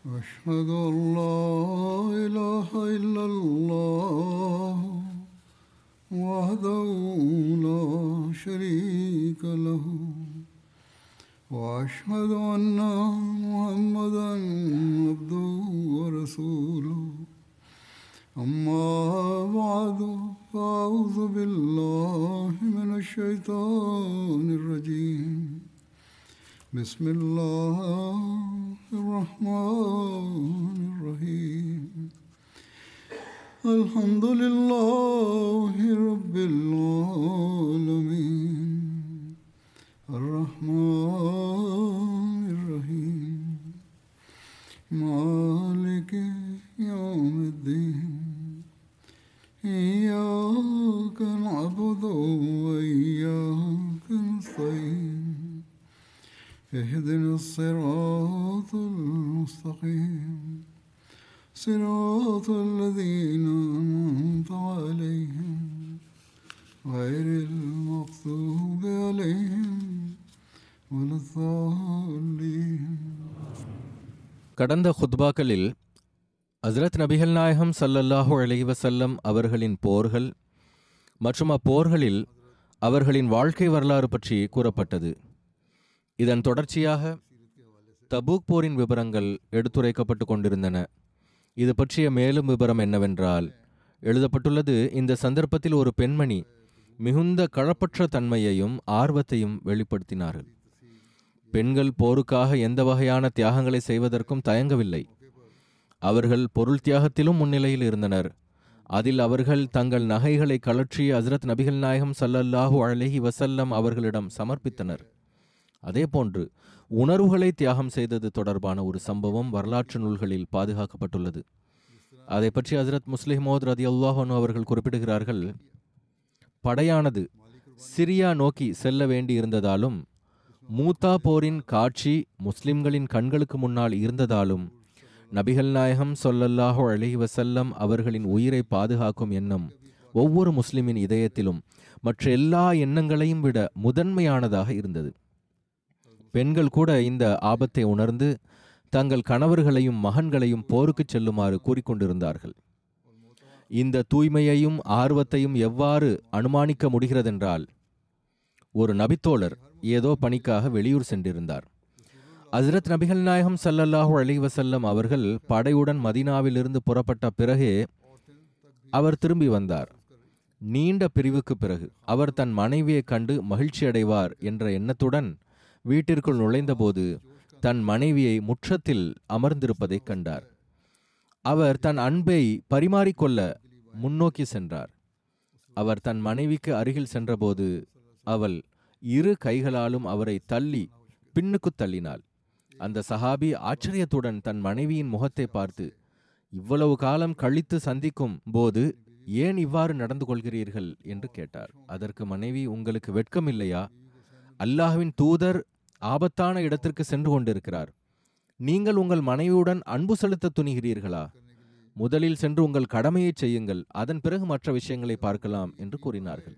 أشهد أن لا إله إلا الله وحده لا شريك له وأشهد أن محمدا عبده ورسوله أما بعد فأعوذ بالله من الشيطان الرجيم بسم الله الرحمن الرحيم الحمد لله رب العالمين الرحمن الرحيم مالك يوم الدين إياك نعبد وإياك نستعين اهدنا الصراط المستقيم صراط الذين أنعمت عليهم غير المغضوب عليهم ولا الضالين கடந்த ஹுத்பாக்களில் ஹஸ்ரத் நபிகள் நாயகம் ஸல்லல்லாஹு அலைஹி வஸல்லம் அவர்களின் போர்கள் மற்றும் அப்போர்களில் அவர்களின் வாழ்க்கை வரலாறு பற்றி கூறப்பட்டது இதன் தொடர்ச்சியாக தபூக் போரின் விவரங்கள் எடுத்துரைக்கப்பட்டு கொண்டிருந்தன இது பற்றிய மேலும் விவரம் என்னவென்றால் எழுதப்பட்டுள்ளது இந்த சந்தர்ப்பத்தில் ஒரு பெண்மணி மிகுந்த களப்பற்ற தன்மையையும் ஆர்வத்தையும் வெளிப்படுத்தினார்கள் பெண்கள் போருக்காக எந்த வகையான தியாகங்களை செய்வதற்கும் தயங்கவில்லை அவர்கள் பொருள் தியாகத்திலும் முன்னிலையில் இருந்தனர் அதில் அவர்கள் தங்கள் நகைகளை கழற்றி ஹஸ்ரத் நபிகள் நாயகம் ஸல்லல்லாஹு அலைஹி வஸல்லம் அவர்களிடம் சமர்ப்பித்தனர் அதேபோன்று உணர்வுகளை தியாகம் செய்தது தொடர்பான ஒரு சம்பவம் வரலாற்று நூல்களில் பாதுகாக்கப்பட்டுள்ளது அதை பற்றி ஹஸ்ரத் முஸ்லிமோத் ரதி அல்லாஹனு அவர்கள் குறிப்பிடுகிறார்கள் படையானது சிரியா நோக்கி செல்ல வேண்டியிருந்ததாலும் மூத்தா போரின் காட்சி முஸ்லிம்களின் கண்களுக்கு முன்னால் இருந்ததாலும் நபிகள் நாயகம் சொல்லல்லாஹு அலைஹி வஸல்லம் அவர்களின் உயிரை பாதுகாக்கும் எண்ணம் ஒவ்வொரு முஸ்லிமின் இதயத்திலும் மற்ற எல்லா எண்ணங்களையும் விட முதன்மையானதாக இருந்தது பெண்கள் கூட இந்த ஆபத்தை உணர்ந்து தங்கள் கணவர்களையும் மகன்களையும் போருக்குச் செல்லுமாறு கூறிக்கொண்டிருந்தார்கள் இந்த தூய்மையையும் ஆர்வத்தையும் எவ்வாறு அனுமானிக்க முடிகிறதென்றால் ஒரு நபித்தோழர் ஏதோ பணிக்காக வெளியூர் சென்றிருந்தார் ஹஸ்ரத் நபிகள் நாயகம் ஸல்லல்லாஹு அலைஹி வஸல்லம் அவர்கள் படையுடன் மதீனாவிலிருந்து புறப்பட்ட பிறகே அவர் திரும்பி வந்தார் நீண்ட பிரிவுக்கு பிறகு அவர் தன் மனைவியை கண்டு மகிழ்ச்சி அடைவார் என்ற எண்ணத்துடன் வீட்டிற்குள் நுழைந்தபோது தன் மனைவியை முற்றத்தில் அமர்ந்திருப்பதைக் கண்டார் அவர் தன் அன்பை பரிமாறிக்கொள்ள முன்னோக்கி சென்றார் அவர் தன் மனைவிக்கு அருகில் சென்றபோது அவள் இரு கைகளாலும் அவரை தள்ளி பின்னுக்குத் தள்ளினாள் அந்த சஹாபி ஆச்சரியத்துடன் தன் மனைவியின் முகத்தை பார்த்து இவ்வளவு காலம் கழித்து சந்திக்கும் போது ஏன் இவ்வாறு நடந்து கொள்கிறீர்கள் என்று கேட்டார் அதற்கு மனைவி உங்களுக்கு வெட்கம் இல்லையா அல்லாஹ்வின் தூதர் ஆபத்தான இடத்திற்கு சென்று கொண்டிருக்கிறார் நீங்கள் உங்கள் மனைவியுடன் அன்பு செலுத்த துணிகிறீர்களா முதலில் சென்று உங்கள் கடமையை செய்யுங்கள் அதன் பிறகு மற்ற விஷயங்களை பார்க்கலாம் என்று கூறினார்கள்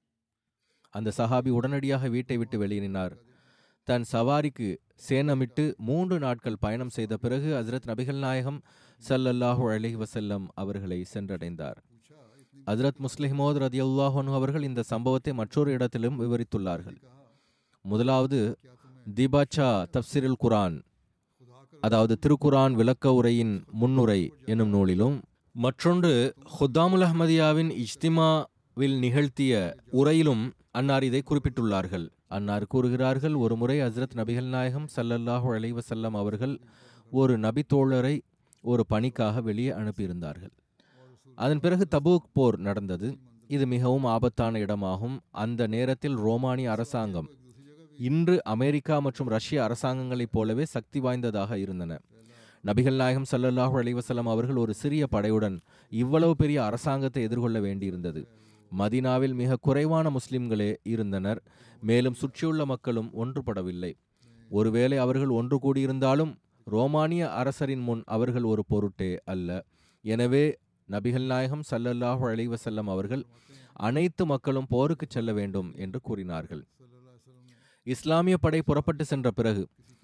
அந்த சஹாபி உடனடியாக வீட்டை விட்டு வெளியேறினார் தன் சவாரிக்கு சேனமிட்டு மூன்று நாட்கள் பயணம் செய்த பிறகு ஹஸ்ரத் நபிகள் நாயகம் ஸல்லல்லாஹு அலைஹி வஸல்லம் அவர்களை சென்றடைந்தார் ஹஸ்ரத் முஸ்லிமோத் ரதியுல்லாஹன் அவர்கள் இந்த சம்பவத்தை மற்றொரு இடத்திலும் விவரித்துள்ளார்கள் முதலாவது திபாச்சா தப்சிருல் குரான் அதாவது திருக்குரான் விளக்க உரையின் முன்னுரை என்னும் நூலிலும் மற்றொன்று ஹுத்தாமுல் அஹ்மதியாவின் இஜ்திமாவில் நிகழ்த்திய உரையிலும் அன்னார் இதை குறிப்பிட்டுள்ளார்கள் அன்னார் கூறுகிறார்கள் ஒரு முறை ஹஸ்ரத் நபிகள் நாயகம் ஸல்லல்லாஹு அலைஹி வஸல்லம் அவர்கள் ஒரு நபி தோழரை ஒரு பணிக்காக வெளியே அனுப்பியிருந்தார்கள் அதன் பிறகு தபூக் போர் நடந்தது இது மிகவும் ஆபத்தான இடமாகும் அந்த நேரத்தில் ரோமானிய அரசாங்கம் இன்று அமெரிக்கா மற்றும் ரஷ்ய அரசாங்கங்களைப் போலவே சக்தி வாய்ந்ததாக இருந்தன நபிகள் நாயகம் ஸல்லல்லாஹு அலைஹி வஸல்லம் அவர்கள் ஒரு சிறிய படையுடன் இவ்வளவு பெரிய அரசாங்கத்தை எதிர்கொள்ள வேண்டியிருந்தது மதீனாவில் மிக குறைவான முஸ்லிம்களே இருந்தனர் மேலும் சுற்றியுள்ள மக்களும் ஒன்றுபடவில்லை ஒருவேளை அவர்கள் ஒன்று கூடியிருந்தாலும் ரோமானிய அரசரின் முன் அவர்கள் ஒரு பொருட்டே அல்ல எனவே நபிகள் நாயகம் ஸல்லல்லாஹு அலைஹி வஸல்லம் அவர்கள் அனைத்து மக்களும் போருக்கு செல்ல வேண்டும் என்று கூறினார்கள் இஸ்லாமிய படை புறப்பட்டு சென்ற பிறகு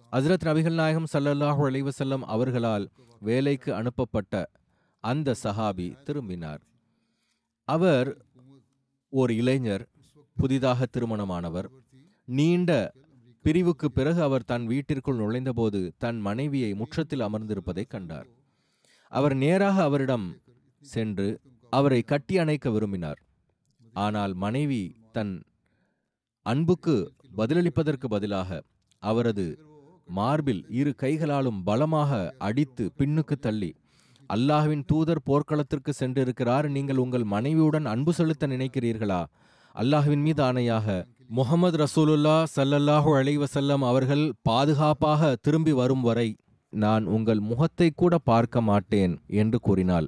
ஹஜ்ரத் நபிகள் நாயகம் ஸல்லல்லாஹு அலைஹி வஸல்லம் அவர்களால் வேலைக்கு அனுப்பப்பட்ட அந்த சஹாபி திரும்பினார் அவர் ஒரு இளைஞர் புதிதாக திருமணமானவர் நீண்ட பிரிவுக்கு பிறகு அவர் தன் வீட்டிற்குள் நுழைந்தபோது தன் மனைவியை முற்றத்தில் அமர்ந்திருப்பதை கண்டார் அவர் நேராக அவரிடம் சென்று அவரை கட்டி அணைக்க விரும்பினார் ஆனால் மனைவி தன் அன்புக்கு பதிலளிப்பதற்கு பதிலாக அவரது மார்பில் இரு கைகளாலும் பலமாக அடித்து பின்னுக்கு தள்ளி அல்லாஹ்வின் தூதர் போர்க்களத்திற்கு சென்றிருக்கிறார் நீங்கள் உங்கள் மனைவியுடன் அன்பு செலுத்த நினைக்கிறீர்களா அல்லாஹ்வின் மீது ஆணையாக முகமது ரசூலுல்லா ஸல்லல்லாஹு அலைஹி வஸல்லம் அவர்கள் பாதுகாப்பாக திரும்பி வரும் வரை நான் உங்கள் முகத்தை கூட பார்க்க மாட்டேன் என்று கூறினாள்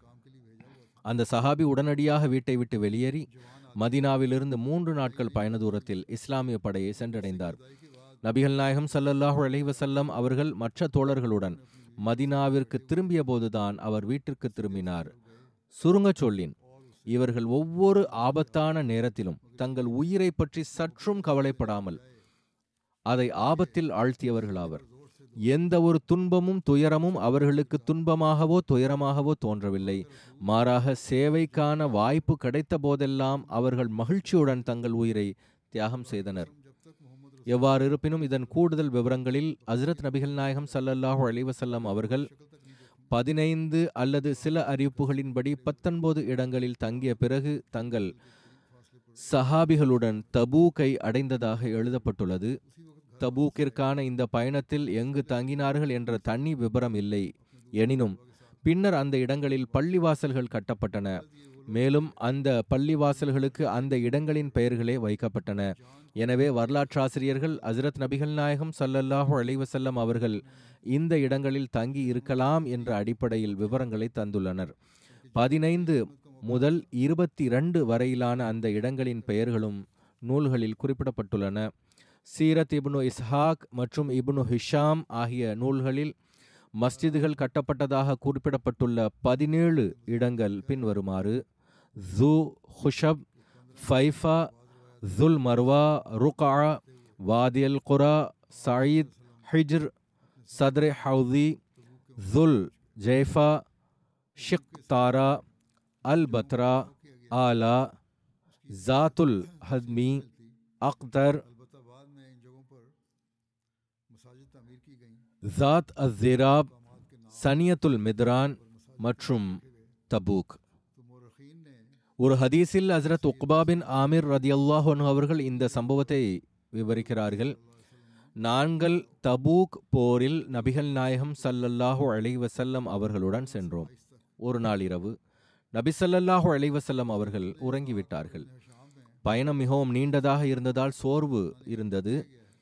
அந்த சஹாபி உடனடியாக வீட்டை விட்டு வெளியேறி மதீனாவிலிருந்து மூன்று நாட்கள் பயண தூரத்தில் இஸ்லாமிய படையை சென்றடைந்தார் நபிகள் நாயகம் ஸல்லல்லாஹு அலைஹி வஸல்லம் அவர்கள் மற்ற தோழர்களுடன் மதீனாவிற்கு திரும்பிய போதுதான் அவர் வீட்டிற்கு திரும்பினார் சுருங்கச் சொல்லின் இவர்கள் ஒவ்வொரு ஆபத்தான நேரத்திலும் தங்கள் உயிரை பற்றி சற்றும் கவலைப்படாமல் அதை ஆபத்தில் ஆழ்த்தியவர்களாவர் எந்த ஒரு துன்பமும் துயரமும் அவர்களுக்கு துன்பமாகவோ துயரமாகவோ தோன்றவில்லை மாறாக சேவைக்கான வாய்ப்பு கிடைத்த போதெல்லாம் அவர்கள் மகிழ்ச்சியுடன் தங்கள் உயிரை தியாகம் செய்தனர் எவ்வாறு இருப்பினும் இதன் கூடுதல் விவரங்களில் ஹஸ்ரத் நபிகள் நாயகம் ஸல்லல்லாஹு அலைஹி வஸல்லம் அவர்கள் பதினைந்து அல்லது சில அறிவிப்புகளின்படி பத்தொன்பது இடங்களில் தங்கிய பிறகு தங்கள் சஹாபிகளுடன் தபூக்கை அடைந்ததாக எழுதப்பட்டுள்ளது தபூக்கிற்கான இந்த பயணத்தில் எங்கு தங்கினார்கள் என்ற தனி விபரம் இல்லை எனினும் பின்னர் அந்த இடங்களில் பள்ளிவாசல்கள் கட்டப்பட்டன மேலும் அந்த பள்ளிவாசல்களுக்கு அந்த இடங்களின் பெயர்களே வைக்கப்பட்டன எனவே வரலாற்றாசிரியர்கள் ஹஜ்ரத் நபிகள் நாயகம் ஸல்லல்லாஹு அலைஹி வஸல்லம் அவர்கள் இந்த இடங்களில் தங்கி இருக்கலாம் என்ற அடிப்படையில் விவரங்களை தந்துள்ளனர் பதினைந்து முதல் இருபத்தி இரண்டு வரையிலான அந்த இடங்களின் பெயர்களும் நூல்களில் குறிப்பிடப்பட்டுள்ளன சீரத் இப்னு இஸ்ஹாக் மற்றும் இப்னு ஹிஷாம் ஆகிய நூல்களில் மஸ்ஜிதுகள் கட்டப்பட்டதாக குறிப்பிடப்பட்டுள்ள பதினேழு இடங்கள் பின்வருமாறு ஜூ ஹுஷப் ஃபைஃபா ஜுல் மர்வா ருகா வாதியல் குரா சயீத் ஹிஜ்ர் சத்ரே ஹவுதி ஜுல் ஜெய்ஃபா ஷிக் தாரா அல் பத்ரா ஆலா ஜாத்துல் ஹத்மி அக்தர் अलबत्ता बाद में इन जगहों पर मसाजिद तामीर की गईं ஜாத் அஸ்ஸிராப் சனியத்துல் மித்ரான் மற்றும் தபூக் तो मोरखीन ने ஒரு ஹதீஸில் ஹஸ்ரத் உக்பா பின் ஆமிர் ரதியல்லாஹு அன்ஹு அவர்கள் இந்த சம்பவத்தை விவரிக்கிறார்கள் நாங்கள் தபூக் போரில் நபிகள் நாயகம் ஸல்லல்லாஹு அலைஹி வஸல்லம் அவர்களுடன் சென்றோம் ஒரு நாள் இரவு நபி ஸல்லல்லாஹு அலைஹி வஸல்லம் அவர்கள் உறங்கிவிட்டார்கள் பயணம் மிகவும் நீண்டதாக இருந்ததால் சோர்வு இருந்தது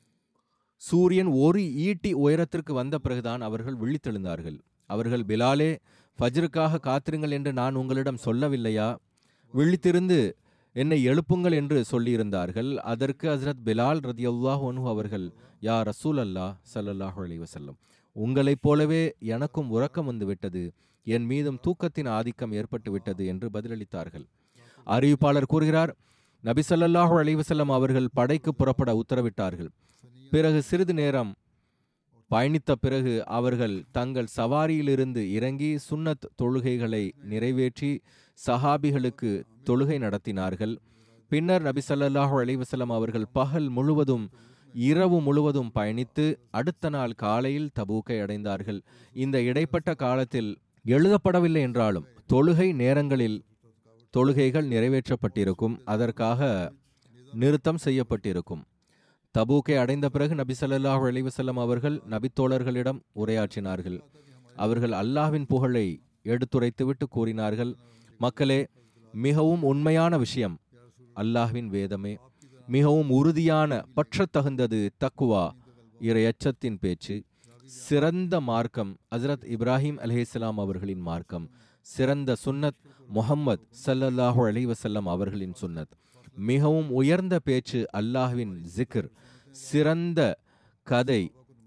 சூரியன் ஒரு ஈட்டி உயரத்திற்கு வந்த பிறகுதான் அவர்கள் விழித்தெழுந்தார்கள் அவர்கள் பிலாலே ஃபஜ்ருக்காக காத்திருங்கள் என்று நான் உங்களிடம் சொல்லவில்லையா விழித்திருந்து என்னை எழுப்புங்கள் என்று சொல்லியிருந்தார்கள் அதற்கு ஹஸ்ரத் பிலால் ரதியல்லாஹு அன்ஹு அவர்கள் யா ரசூல் அல்லா சல்லல்லாஹு அலைஹி வஸல்லம் உங்களைப் போலவே எனக்கும் உறக்கம் வந்து விட்டது என் மீதும் தூக்கத்தின் ஆதிக்கம் ஏற்பட்டு விட்டது என்று பதிலளித்தார்கள் அறிவிப்பாளர் கூறுகிறார் நபி ஸல்லல்லாஹு அலைஹி வஸல்லம் அவர்கள் படைக்கு புறப்பட உத்தரவிட்டார்கள் பிறகு சிறிது நேரம் பயணித்த பிறகு அவர்கள் தங்கள் சவாரியிலிருந்து இறங்கி சுன்னத் தொழுகைகளை நிறைவேற்றி சஹாபிகளுக்கு தொழுகை நடத்தினார்கள் பின்னர் நபி ஸல்லல்லாஹு அலைஹி வஸல்லம் அவர்கள் பகல் முழுவதும் இரவு முழுவதும் பயணித்து அடுத்த நாள் காலையில் தபூக்கை அடைந்தார்கள் இந்த இடைப்பட்ட காலத்தில் எழுதப்படவில்லை என்றாலும் தொழுகை நேரங்களில் தொழுகைகள் நிறைவேற்றப்பட்டிருக்கும் அதற்காக நிறுத்தம் செய்யப்பட்டிருக்கும் தபூக்கை அடைந்த பிறகு நபி ஸல்லல்லாஹு அலைஹி வஸல்லம் அவர்கள் நபித்தோழர்களிடம் உரையாற்றினார்கள் அவர்கள் அல்லாஹ்வின் புகழை எடுத்துரைத்துவிட்டு கூறினார்கள் மக்களே மிகவும் உண்மையான விஷயம் அல்லாஹ்வின் வேதமே மிகவும் உறுதியான பற்றத்தகுந்தது தக்குவா இறையச்சத்தின் பேச்சு சிறந்த மார்க்கம் ஹஜ்ரத் இப்ராஹிம் அலைஹிஸ்ஸலாம் அவர்களின் மார்க்கம் சிறந்த சுன்னத் முஹம்மத் ஸல்லல்லாஹு அலைஹி வஸல்லம் அவர்களின் சுன்னத் மிகவும் உயர்ந்த பேச்சு அல்லாஹ்வின் ஜிக்ர் சிறந்த கதை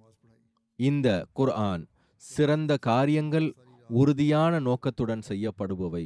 இந்த குர்ஆன் சிறந்த காரியங்கள் உறுதியான நோக்கத்துடன் செய்யப்படுபவை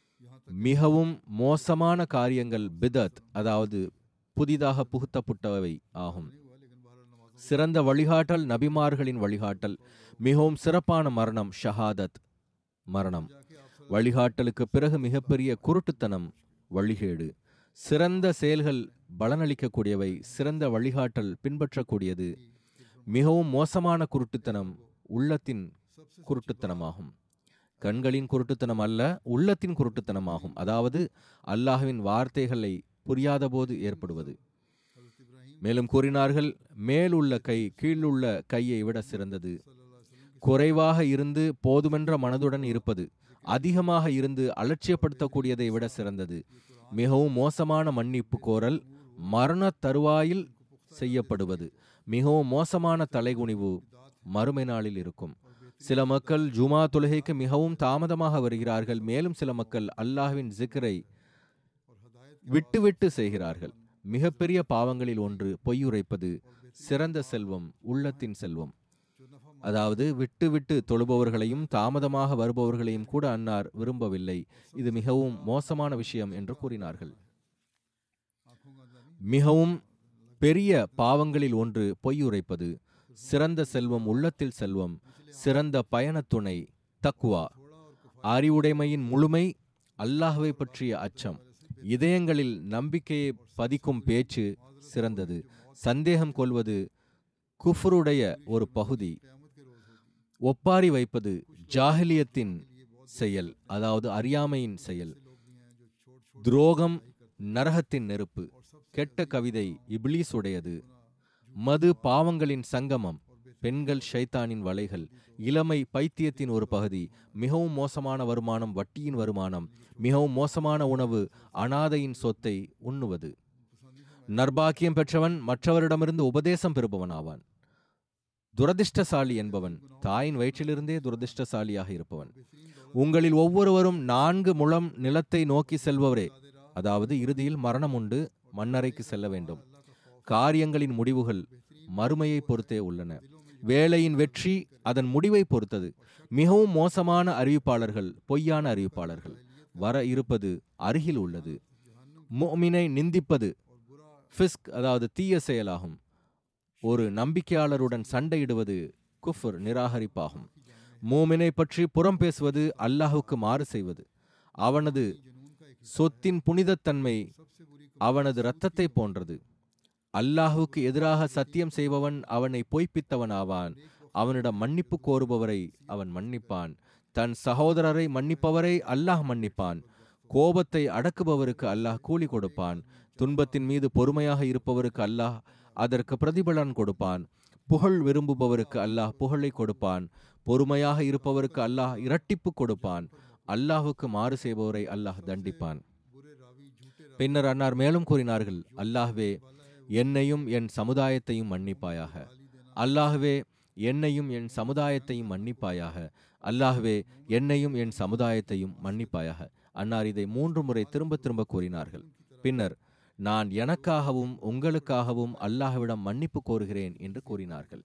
மிகவும் மோசமான காரியங்கள் பிதத் அதாவது புதிதாக புகுத்தப்பட்டவை ஆகும் சிறந்த வழிகாட்டல் நபிமார்களின் வழிகாட்டல் மிகவும் சிறப்பான மரணம் ஷஹாதத் மரணம் வழிகாட்டலுக்கு பிறகு மிகப்பெரிய குருட்டுத்தனம் வழிகேடு சிறந்த செயல்கள் பலனளிக்கக்கூடியவை சிறந்த வழிகாட்டல் பின்பற்றக்கூடியது மிகவும் மோசமான குருட்டுத்தனம் உள்ளத்தின் குருட்டுத்தனமாகும் கண்களின் குருட்டுத்தனம் அல்ல உள்ளத்தின் குருட்டுத்தனமாகும் அதாவது அல்லாஹ்வின் வார்த்தைகளை புரியாதபோது ஏற்படுவது மேலும் கூறினார்கள் மேலுள்ள கை கீழுள்ள கையை விட சிறந்தது குறைவாக இருந்து போதுமென்ற மனதுடன் இருப்பது அதிகமாக இருந்து அலட்சியப்படுத்தக்கூடியதை விட சிறந்தது மிகவும் மோசமான மன்னிப்பு கோரல் மரண தருவாயில் செய்யப்படுவது மிகவும் மோசமான தலைகுனிவு மறுமை நாளில் இருக்கும் சில மக்கள் ஜுமா தொழுகைக்கு மிகவும் தாமதமாக வருகிறார்கள் மேலும் சில மக்கள் அல்லாஹ்வின் ஜிக்ரை விட்டுவிட்டு செய்கிறார்கள் மிகப்பெரிய பாவங்களில் ஒன்று பொய்யுரைப்பது சிறந்த செல்வம் உள்ளத்தின் செல்வம் அதாவது விட்டு விட்டு தொழுபவர்களையும் தாமதமாக வருபவர்களையும் கூட அன்னார் விரும்பவில்லை இது மிகவும் மோசமான விஷயம் என்று கூறினார்கள் மிகவும் பெரிய பாவங்களில் ஒன்று பொய்யுரைப்பது சிறந்த செல்வம் உள்ளத்தில் செல்வம் சிறந்த பயணத் துணை தக்குவா அறிவுடைமையின் முழுமை அல்லாஹ்வை பற்றிய அச்சம் இதயங்களில் நம்பிக்கையை பதிக்கும் பேச்சு சிறந்தது சந்தேகம் கொள்வது குஃப்ருடைய ஒரு பகுதி ஒப்பாரி வைப்பது ஜாஹிலியத்தின் செயல் அதாவது அறியாமையின் செயல் துரோகம் நரகத்தின் நெருப்பு கெட்ட கவிதை இப்லீஸ் உடையது மது பாவங்களின் சங்கமம் பெண்கள் ஷைத்தானின் வலைகள் இளமை பைத்தியத்தின் ஒரு பகுதி மிகவும் மோசமான வருமானம் வட்டியின் வருமானம் மிகவும் மோசமான உணவு அனாதையின் சொத்தை உண்ணுவது நர்பாக்கியம் பெற்றவன் மற்றவரிடமிருந்து உபதேசம் பெறுபவன் ஆவான் துரதிர்ஷ்டசாலி என்பவன் தாயின் வயிற்றிலிருந்தே துரதிர்ஷ்டசாலியாக இருப்பவன் உங்களில் ஒவ்வொருவரும் நான்கு முழம் நிலத்தை நோக்கி செல்பவரே அதாவது இறுதியில் மரணம் உண்டு மண்ணறைக்கு செல்ல வேண்டும் காரியங்களின் முடிவுகள் மறுமையை பொறுத்தே உள்ளன வேலையின் வெற்றி அதன் முடிவை பொறுத்தது மிகவும் மோசமான அறிவிப்பாளர்கள் பொய்யான அறிவிப்பாளர்கள் வர இருப்பது அருகில் உள்ளது மோமினை நிந்திப்பது ஃபிஸ்க் அதாவது தீய செயலாகும் ஒரு நம்பிக்கையாளருடன் சண்டையிடுவது குஃபர் நிராகரிப்பாகும் மூமினை பற்றி புறம் பேசுவது அல்லாஹுக்கு மாறு செய்வது அவனது சொத்தின் புனிதத்தன்மை அவனது இரத்தத்தை போன்றது அல்லாஹுக்கு எதிராக சத்தியம் செய்பவன் அவனை பொய்ப்பித்தவன் ஆவான் அவனிடம் மன்னிப்பு கோருபவரை அவன் மன்னிப்பான் தன் சகோதரரை மன்னிப்பவரை அல்லாஹ் மன்னிப்பான் கோபத்தை அடக்குபவருக்கு அல்லாஹ் கூலி கொடுப்பான் துன்பத்தின் மீது பொறுமையாக இருப்பவருக்கு அல்லாஹ் அதற்கு பிரதிபலன் கொடுப்பான் புகழ் விரும்புபவருக்கு அல்லாஹ் புகழை கொடுப்பான் பொறுமையாக இருப்பவருக்கு அல்லாஹ் இரட்டிப்பு கொடுப்பான் அல்லாஹுக்கு மாறு செய்பவரை அல்லாஹ் தண்டிப்பான் பின்னர் அன்னார் மேலும் கூறினார்கள் அல்லாஹ்வே என்னையும் என் சமுதாயத்தையும் மன்னிப்பாயாக அல்லாஹ்வே என்னையும் என் சமுதாயத்தையும் மன்னிப்பாயாக அல்லாஹ்வே என்னையும் என் சமுதாயத்தையும் மன்னிப்பாயாக அன்னார் இதை மூன்று முறை திரும்ப திரும்ப கூறினார்கள் பின்னர் நான் எனக்காகவும் உங்களுக்காகவும் அல்லாஹ்விடம் மன்னிப்பு கோருகிறேன் என்று கூறினார்கள்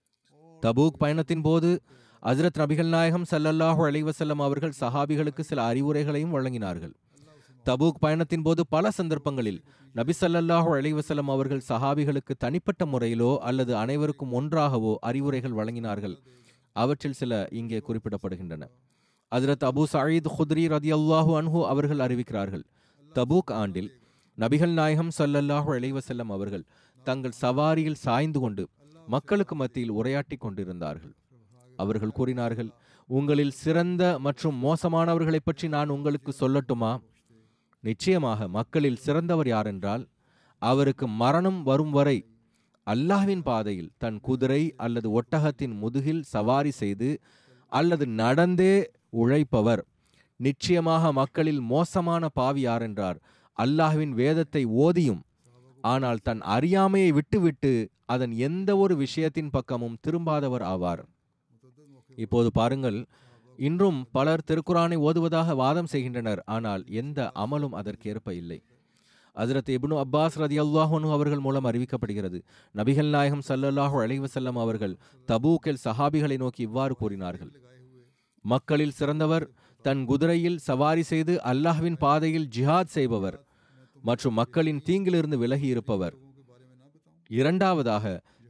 தபூக் பயணத்தின் போது ஹஜ்ரத் நபிகள் நாயகம் ஸல்லல்லாஹு அலைஹி வஸல்லம் அவர்கள் சஹாபிகளுக்கு சில அறிவுரைகளையும் வழங்கினார்கள் தபூக் பயணத்தின் போது பல சந்தர்ப்பங்களில் நபி ஸல்லல்லாஹு அலைஹி வஸல்லம் அவர்கள் சஹாபிகளுக்கு தனிப்பட்ட முறையிலோ அல்லது அனைவருக்கும் ஒன்றாகவோ அறிவுரைகள் வழங்கினார்கள் அவற்றில் சில இங்கே குறிப்பிடப்படுகின்றன ஹஜ்ரத் அபூ சயீத் குத்ரி ரதியல்லாஹு அன்ஹு அவர்கள் அறிவிக்கிறார்கள் தபூக் ஆண்டில் நபிகள் நாயகம் ஸல்லல்லாஹு அலைஹி வஸல்லம் அவர்கள் தங்கள் சவாரியில் சாய்ந்து கொண்டு மக்களுக்கு மத்தியில் உரையாற்றிக் கொண்டிருந்தார்கள் அவர்கள் கூறினார்கள் உங்களில் சிறந்த மற்றும் மோசமானவர்களைப் பற்றி நான் உங்களுக்கு சொல்லட்டுமா நிச்சயமாக மக்களில் சிறந்தவர் யாரென்றால் அவருக்கு மரணம் வரும் வரை அல்லாஹ்வின் பாதையில் தன் குதிரை அல்லது ஒட்டகத்தின் முதுகில் சவாரி செய்து அல்லது நடந்தே உழைப்பவர் நிச்சயமாக மக்களில் மோசமான பாவி யாரென்றார் அல்லாஹ்வின் வேதத்தை ஓதியும் ஆனால் தன் அறியாமையை விட்டுவிட்டு அதன் எந்த ஒரு விஷயத்தின் பக்கமும் திரும்பாதவர் ஆவார் இப்போது பாருங்கள் இன்றும் பலர் திருக்குரானை ஓதுவதாக வாதம் செய்கின்றனர் ஆனால் எந்த அமலும் அதற்கேற்ப இல்லை ஹஜரத் இப்னு அப்பாஸ் ரதி அல்லாஹனு அவர்கள் மூலம் அறிவிக்கப்படுகிறது நபிகள் நாயகம் ஸல்லல்லாஹு அலைஹி வஸல்லம் அவர்கள் தபூக்கில் சஹாபிகளை நோக்கி இவ்வாறு கூறினார்கள் மக்களில் சிறந்தவர் தன் குதிரையில் சவாரி செய்து அல்லாஹ்வின் பாதையில் ஜிஹாத் செய்பவர் மற்றும் மக்களின் தீங்கிலிருந்து விலகி இருப்பவர் இரண்டாவதாக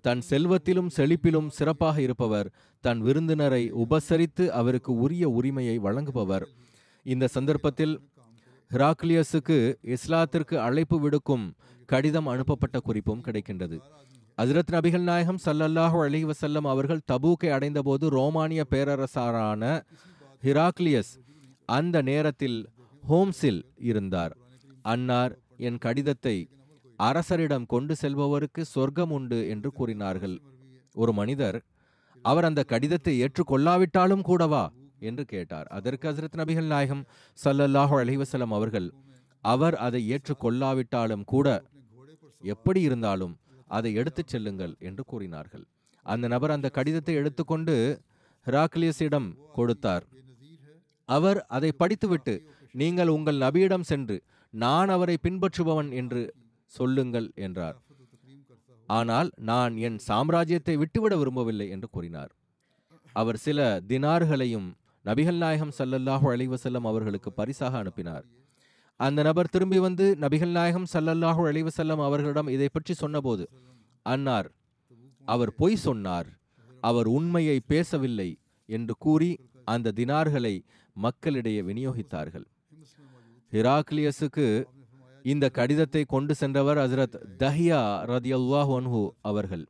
தன் செல்வத்திலும் செழிப்பிலும் சிறப்பாக இருப்பவர் தன் விருந்தினரை உபசரித்து அவருக்கு உரிய உரிமையை வழங்குபவர் இந்த சந்தர்ப்பத்தில் ஹிராக்லியஸுக்கு இஸ்லாத்திற்கு அழைப்பு விடுக்கும் கடிதம் அனுப்பப்பட்ட குறிப்பும் கிடைக்கின்றது ஹஜ்ரத் நபிகள் நாயகம் ஸல்லல்லாஹு அலைஹி வஸல்லம் அவர்கள் தபூக்கை அடைந்தபோது ரோமானிய பேரரசரான ஹிராக்லியஸ் அந்த நேரத்தில் ஹோம்ஸில் இருந்தார் அன்னார் என் கடிதத்தை அரசரிடம் கொண்டு செல்பவருக்கு சொர்க்கம் உண்டு என்று கூறினார்கள் ஒரு மனிதர் அவர் அந்த கடிதத்தை ஏற்றுக்கொள்ளாவிட்டாலும் கூடவா என்று கேட்டார் அதற்கு ஹசரத் நபிகள் நாயகம் ஸல்லல்லாஹு அலைஹி வஸல்லம் அவர்கள் அவர் அதை ஏற்றுக்கொள்ளாவிட்டாலும் கூட எப்படி இருந்தாலும் அதை எடுத்துச் செல்லுங்கள் என்று கூறினார்கள் அந்த நபர் அந்த கடிதத்தை எடுத்துக்கொண்டு ஹெராக்லியஸிடம் கொடுத்தார் அவர் அதை படித்துவிட்டு நீங்கள் உங்கள் நபியிடம் சென்று நான் அவரை பின்பற்றுபவன் என்று சொல்லுங்கள் என்றார் ஆனால் நான் என் சாம்ராஜ்யத்தை விட்டுவிட விரும்பவில்லை என்று கூறினார் அவர் சில தினார்களையும் நபிகள் நாயகம் ஸல்லல்லாஹு அலைஹி வஸல்லம் அவர்களுக்கு பரிசாக அனுப்பினார் அந்த நபர் திரும்பி வந்து நபிகள் நாயகம் ஸல்லல்லாஹு அலைஹி வஸல்லம் அவர்களிடம் இதை பற்றி சொன்னபோது அன்னார் அவர் பொய் சொன்னார் அவர் உண்மையை பேசவில்லை என்று கூறி அந்த தினார்களை மக்களிடையே விநியோகித்தார்கள் ஹிராக்லியஸுக்கு இந்த கடிதத்தை கொண்டு சென்றவர் ஹஜரத் தஹியா ரதியல்லாஹு அன்ஹு அவர்கள்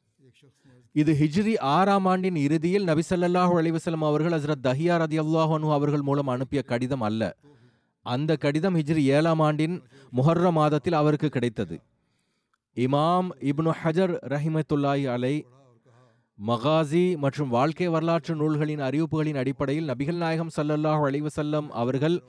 இது ஹிஜ்ரி ஆறாம் ஆண்டின் இறுதியில் நபி ஸல்லல்லாஹு அலைஹி வஸல்லம் அவர்கள் ஹஜரத் தஹியா ரதியல்லாஹு அன்ஹு அவர்கள் மூலம் அனுப்பிய கடிதம் அல்ல அந்த கடிதம் ஹிஜ்ரி ஏழாம் ஆண்டின் முஹர்ர மாதத்தில் அவருக்கு கிடைத்தது இமாம் இப்னு ஹஜர் ரஹிமத்துல்லாஹி அலை மகாசி மற்றும் வாழ்க்கை வரலாற்று நூல்களின் அறிவிப்புகளின் அடிப்படையில் நபிகள் நாயகம் ஸல்லல்லாஹு அலைஹி வஸல்லம் அவர்கள்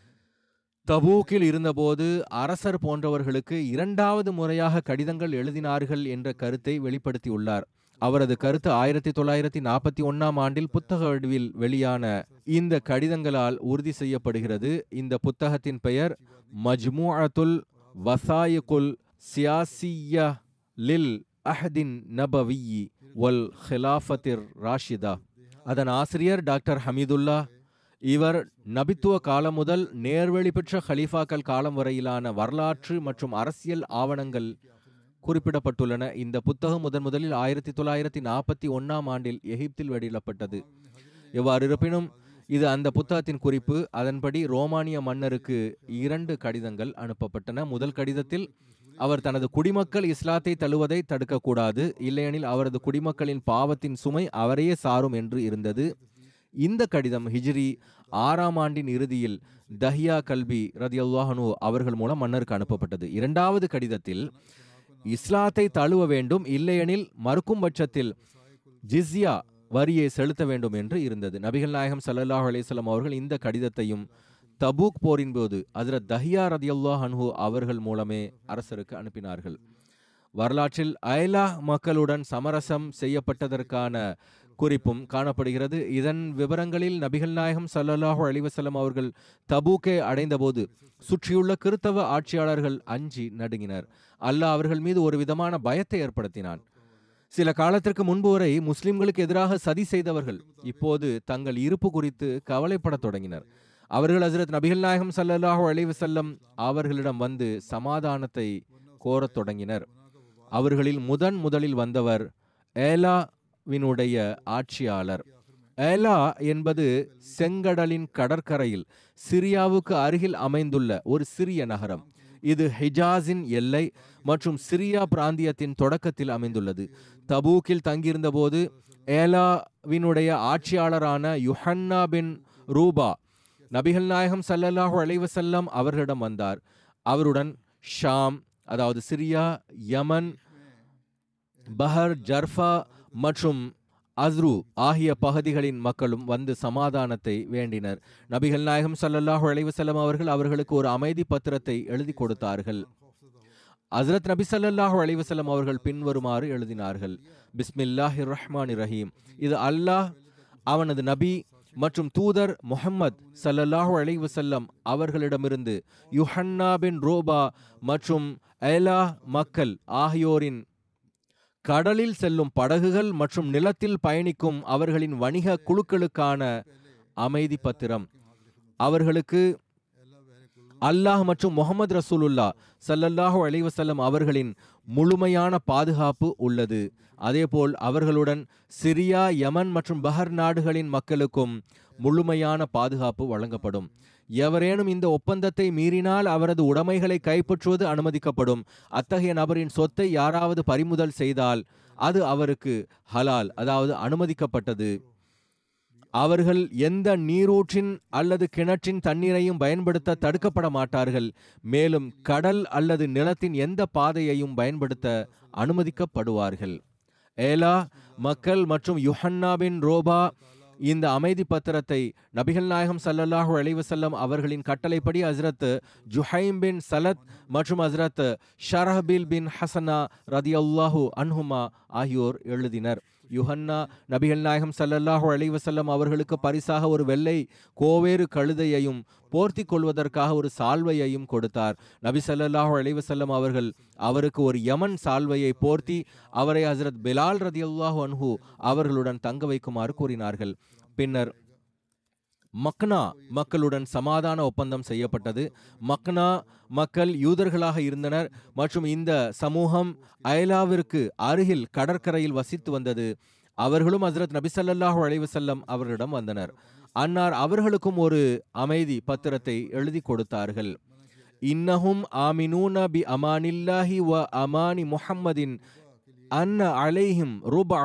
தபூக்கில் இருந்தபோது அரசர் போன்றவர்களுக்கு இரண்டாவது முறையாக கடிதங்கள் எழுதினார்கள் என்ற கருத்தை வெளிப்படுத்தியுள்ளார் அவரது கருத்து ஆயிரத்தி தொள்ளாயிரத்தி நாற்பத்தி ஒன்னாம் ஆண்டில் புத்தக வடிவில் வெளியான இந்த கடிதங்களால் உறுதி செய்யப்படுகிறது இந்த புத்தகத்தின் பெயர் மஜ்மூஅத்துல் வசாயிகுல் சியாசிய லில் அஹ்தின் நபவியி வல் ஹிலாஃபத்திர் ராஷிதா அதன் ஆசிரியர் டாக்டர் ஹமீதுல்லா இவர் நபித்துவ காலம் முதல் நேர்வழி பெற்ற ஹலீஃபாக்கள் காலம் வரையிலான வரலாற்று மற்றும் அரசியல் ஆவணங்கள் குறிப்பிடப்பட்டுள்ளன இந்த புத்தகம் முதன் முதலில் ஆயிரத்தி தொள்ளாயிரத்தி நாற்பத்தி ஒன்னாம் ஆண்டில் எகிப்தில் வெளியிடப்பட்டது எவ்வாறு இருப்பினும் இது அந்த புத்தகத்தின் குறிப்பு அதன்படி ரோமானிய மன்னருக்கு இரண்டு கடிதங்கள் அனுப்பப்பட்டன முதல் கடிதத்தில் அவர் தனது குடிமக்கள் இஸ்லாத்தை தழுவதை தடுக்கக்கூடாது இல்லையெனில் அவரது குடிமக்களின் பாவத்தின் சுமை அவரையே சாரும் என்று இருந்தது இந்த கடிதம் ஹிஜ்ரி ஆறாம் ஆண்டின் இறுதியில் தஹியா கல்பி ரதியுல்லாஹனு அவர்கள் மூலம் மன்னருக்கு அனுப்பப்பட்டது இரண்டாவது கடிதத்தில் இஸ்லாத்தை தழுவ வேண்டும் இல்லையெனில் மறுக்கும் பட்சத்தில் ஜிஸ்யா வரியை செலுத்த வேண்டும் என்று இருந்தது நபிகள் நாயகம் ஸல்லல்லாஹு அலைஹி வஸல்லம் அவர்கள் இந்த கடிதத்தையும் தபூக் போரின் போது ஹஜ்ரத் தஹியா ரதியுல்லாஹ் அன்ஹு அவர்கள் மூலமே அரசருக்கு அனுப்பினார்கள் வரலாற்றில் அயலா மக்களுடன் சமரசம் செய்யப்பட்டதற்கான குறிப்பும் காணப்படுகிறது இதன் விவரங்களில் நபிகள் நாயகம் ஸல்லல்லாஹு அலைஹி வஸல்லம் அவர்கள் தபூக்கை அடைந்தபோது சுற்றியுள்ள கிறித்தவ ஆட்சியாளர்கள் அஞ்சி நடுங்கினர் அல்லாஹ் அவர்கள் மீது ஒரு விதமான பயத்தை ஏற்படுத்தினான் சில காலத்திற்கு முன்பு வரை முஸ்லிம்களுக்கு எதிராக சதி செய்தவர்கள் இப்போது தங்கள் இருப்பு குறித்து கவலைப்படத் தொடங்கினர் அவர்கள் ஹஜரத் நபிகள் நாயகம் ஸல்லல்லாஹு அலைஹி வஸல்லம் அவர்களிடம் வந்து சமாதானத்தை கோரத் தொடங்கினர் அவர்களில் முதன் முதலில் வந்தவர் ஏலாவினுடைய ஆட்சியாளர் ஏலா என்பது செங்கடலின் கடற்கரையில் சிரியாவுக்கு அருகில் அமைந்துள்ள ஒரு சிறிய நகரம் இது ஹிஜாஸின் எல்லை மற்றும் சிரியா பிராந்தியத்தின் தொடக்கத்தில் அமைந்துள்ளது தபூக்கில் தங்கியிருந்தபோது ஏலாவினுடைய ஆட்சியாளரான யுஹன்னா பின் ரூபா நபிகள் நாயகம் ஸல்லல்லாஹு அலைஹி வஸல்லம் அவர்களிடம் வந்தார் அவருடன் ஷாம் அதாவது சிரியா யமன் பஹர் ஜர்ஃபா மற்றும் அஸ்ரு ஆகிய பகுதிகளின் மக்களும் வந்து சமாதானத்தை வேண்டினர் நபிகள் நாயகம் ஸல்லல்லாஹு அலைஹி வஸல்லம் அவர்கள் அவர்களுக்கு ஒரு அமைதி பத்திரத்தை எழுதி கொடுத்தார்கள் ஹஸ்ரத் நபி ஸல்லல்லாஹு அலைஹி வஸல்லம் அவர்கள் பின்வருமாறு எழுதினார்கள் பிஸ்மில்லாஹிர் ரஹ்மானிர் ரஹீம் இது அல்லாஹ் அவனது நபி மற்றும் தூதர் முஹம்மத் ஸல்லல்லாஹு அலைஹி வஸல்லம் அவர்களிடமிருந்து யுஹன்னா பின் ரோபா மற்றும் ஏலா மக்கள் ஆகியோரின் கடலில் செல்லும் படகுகள் மற்றும் நிலத்தில் பயணிக்கும் அவர்களின் வணிக குழுக்களுக்கான அமைதி பத்திரம் அவர்களுக்கு அல்லாஹ் மற்றும் முகமது ரசூலுல்லா ஸல்லல்லாஹு அலைஹி வஸல்லம் அவர்களின் முழுமையான பாதுகாப்பு உள்ளது அதேபோல் அவர்களுடன் சிரியா யமன் மற்றும் பஹர் நாடுகளின் மக்களுக்கும் முழுமையான பாதுகாப்பு வழங்கப்படும் எவரேனும் இந்த ஒப்பந்தத்தை மீறினால் அவரது உடைமைகளை கைப்பற்றுவது அனுமதிக்கப்படும் அத்தகைய நபரின் சொத்தை யாராவது பறிமுதல் செய்தால் அது அவருக்கு ஹலால் அதாவது அனுமதிக்கப்பட்டது அவர்கள் எந்த நீரூற்றின் அல்லது கிணற்றின் தண்ணீரையும் பயன்படுத்த தடுக்கப்பட மாட்டார்கள் மேலும் கடல் அல்லது நிலத்தின் எந்த பாதையையும் பயன்படுத்த அனுமதிக்கப்படுவார்கள் ஏலா மக்கள் மற்றும் யுஹன்னா பின் ரோபா இந்த அமைதி பத்திரத்தை நபிகள் நாயகம் ஸல்லல்லாஹு அலைஹி வஸல்லம் அவர்களின் கட்டளைப்படி ஹஸ்ரத் ஜுஹைம் பின் சலத் மற்றும் ஹஸ்ரத் ஷரஹபில் பின் ஹசனா ரதியல்லாஹு அன்ஹுமா ஆகியோர் எழுதினர் யுஹன்னா நபிகள் நாயகம் ஸல்லல்லாஹு அலைஹி வஸல்லம் அவர்களுக்கு பரிசாக ஒரு வெள்ளை கோவேறு கழுதையையும் போர்த்தி கொள்வதற்காக ஒரு சால்வையையும் கொடுத்தார் நபி ஸல்லல்லாஹு அலைஹி வஸல்லம் அவர்கள் அவருக்கு ஒரு யமன் சால்வையை போர்த்தி அவரை ஹஸ்ரத் பிலால் ரதியல்லாஹு அன்ஹு அவர்களுடன் தங்க வைக்குமாறு கூறினார்கள் பின்னர் மக்னா மக்களுடன் சமாதான ஒப்பந்தம் செய்யப்பட்டது மக்னா மக்கள் யூதர்களாக இருந்தனர் மற்றும் இந்த சமூகம் அயலாவிற்கு அருகில் கடற்கரையில் வசித்து வந்தது அவர்களும் ஹஸ்ரத் நபி ஸல்லல்லாஹு அலைஹி வஸல்லம் அவர்களிடம் வந்தனர் அன்னார் அவர்களுக்கும் ஒரு அமைதி பத்திரத்தை எழுதி கொடுத்தார்கள் இன்னஹும் ஆமினூன பி அமானில்லாஹி வ அமானி முஹம்மதின் அன்ன அலைஹிம் ருபா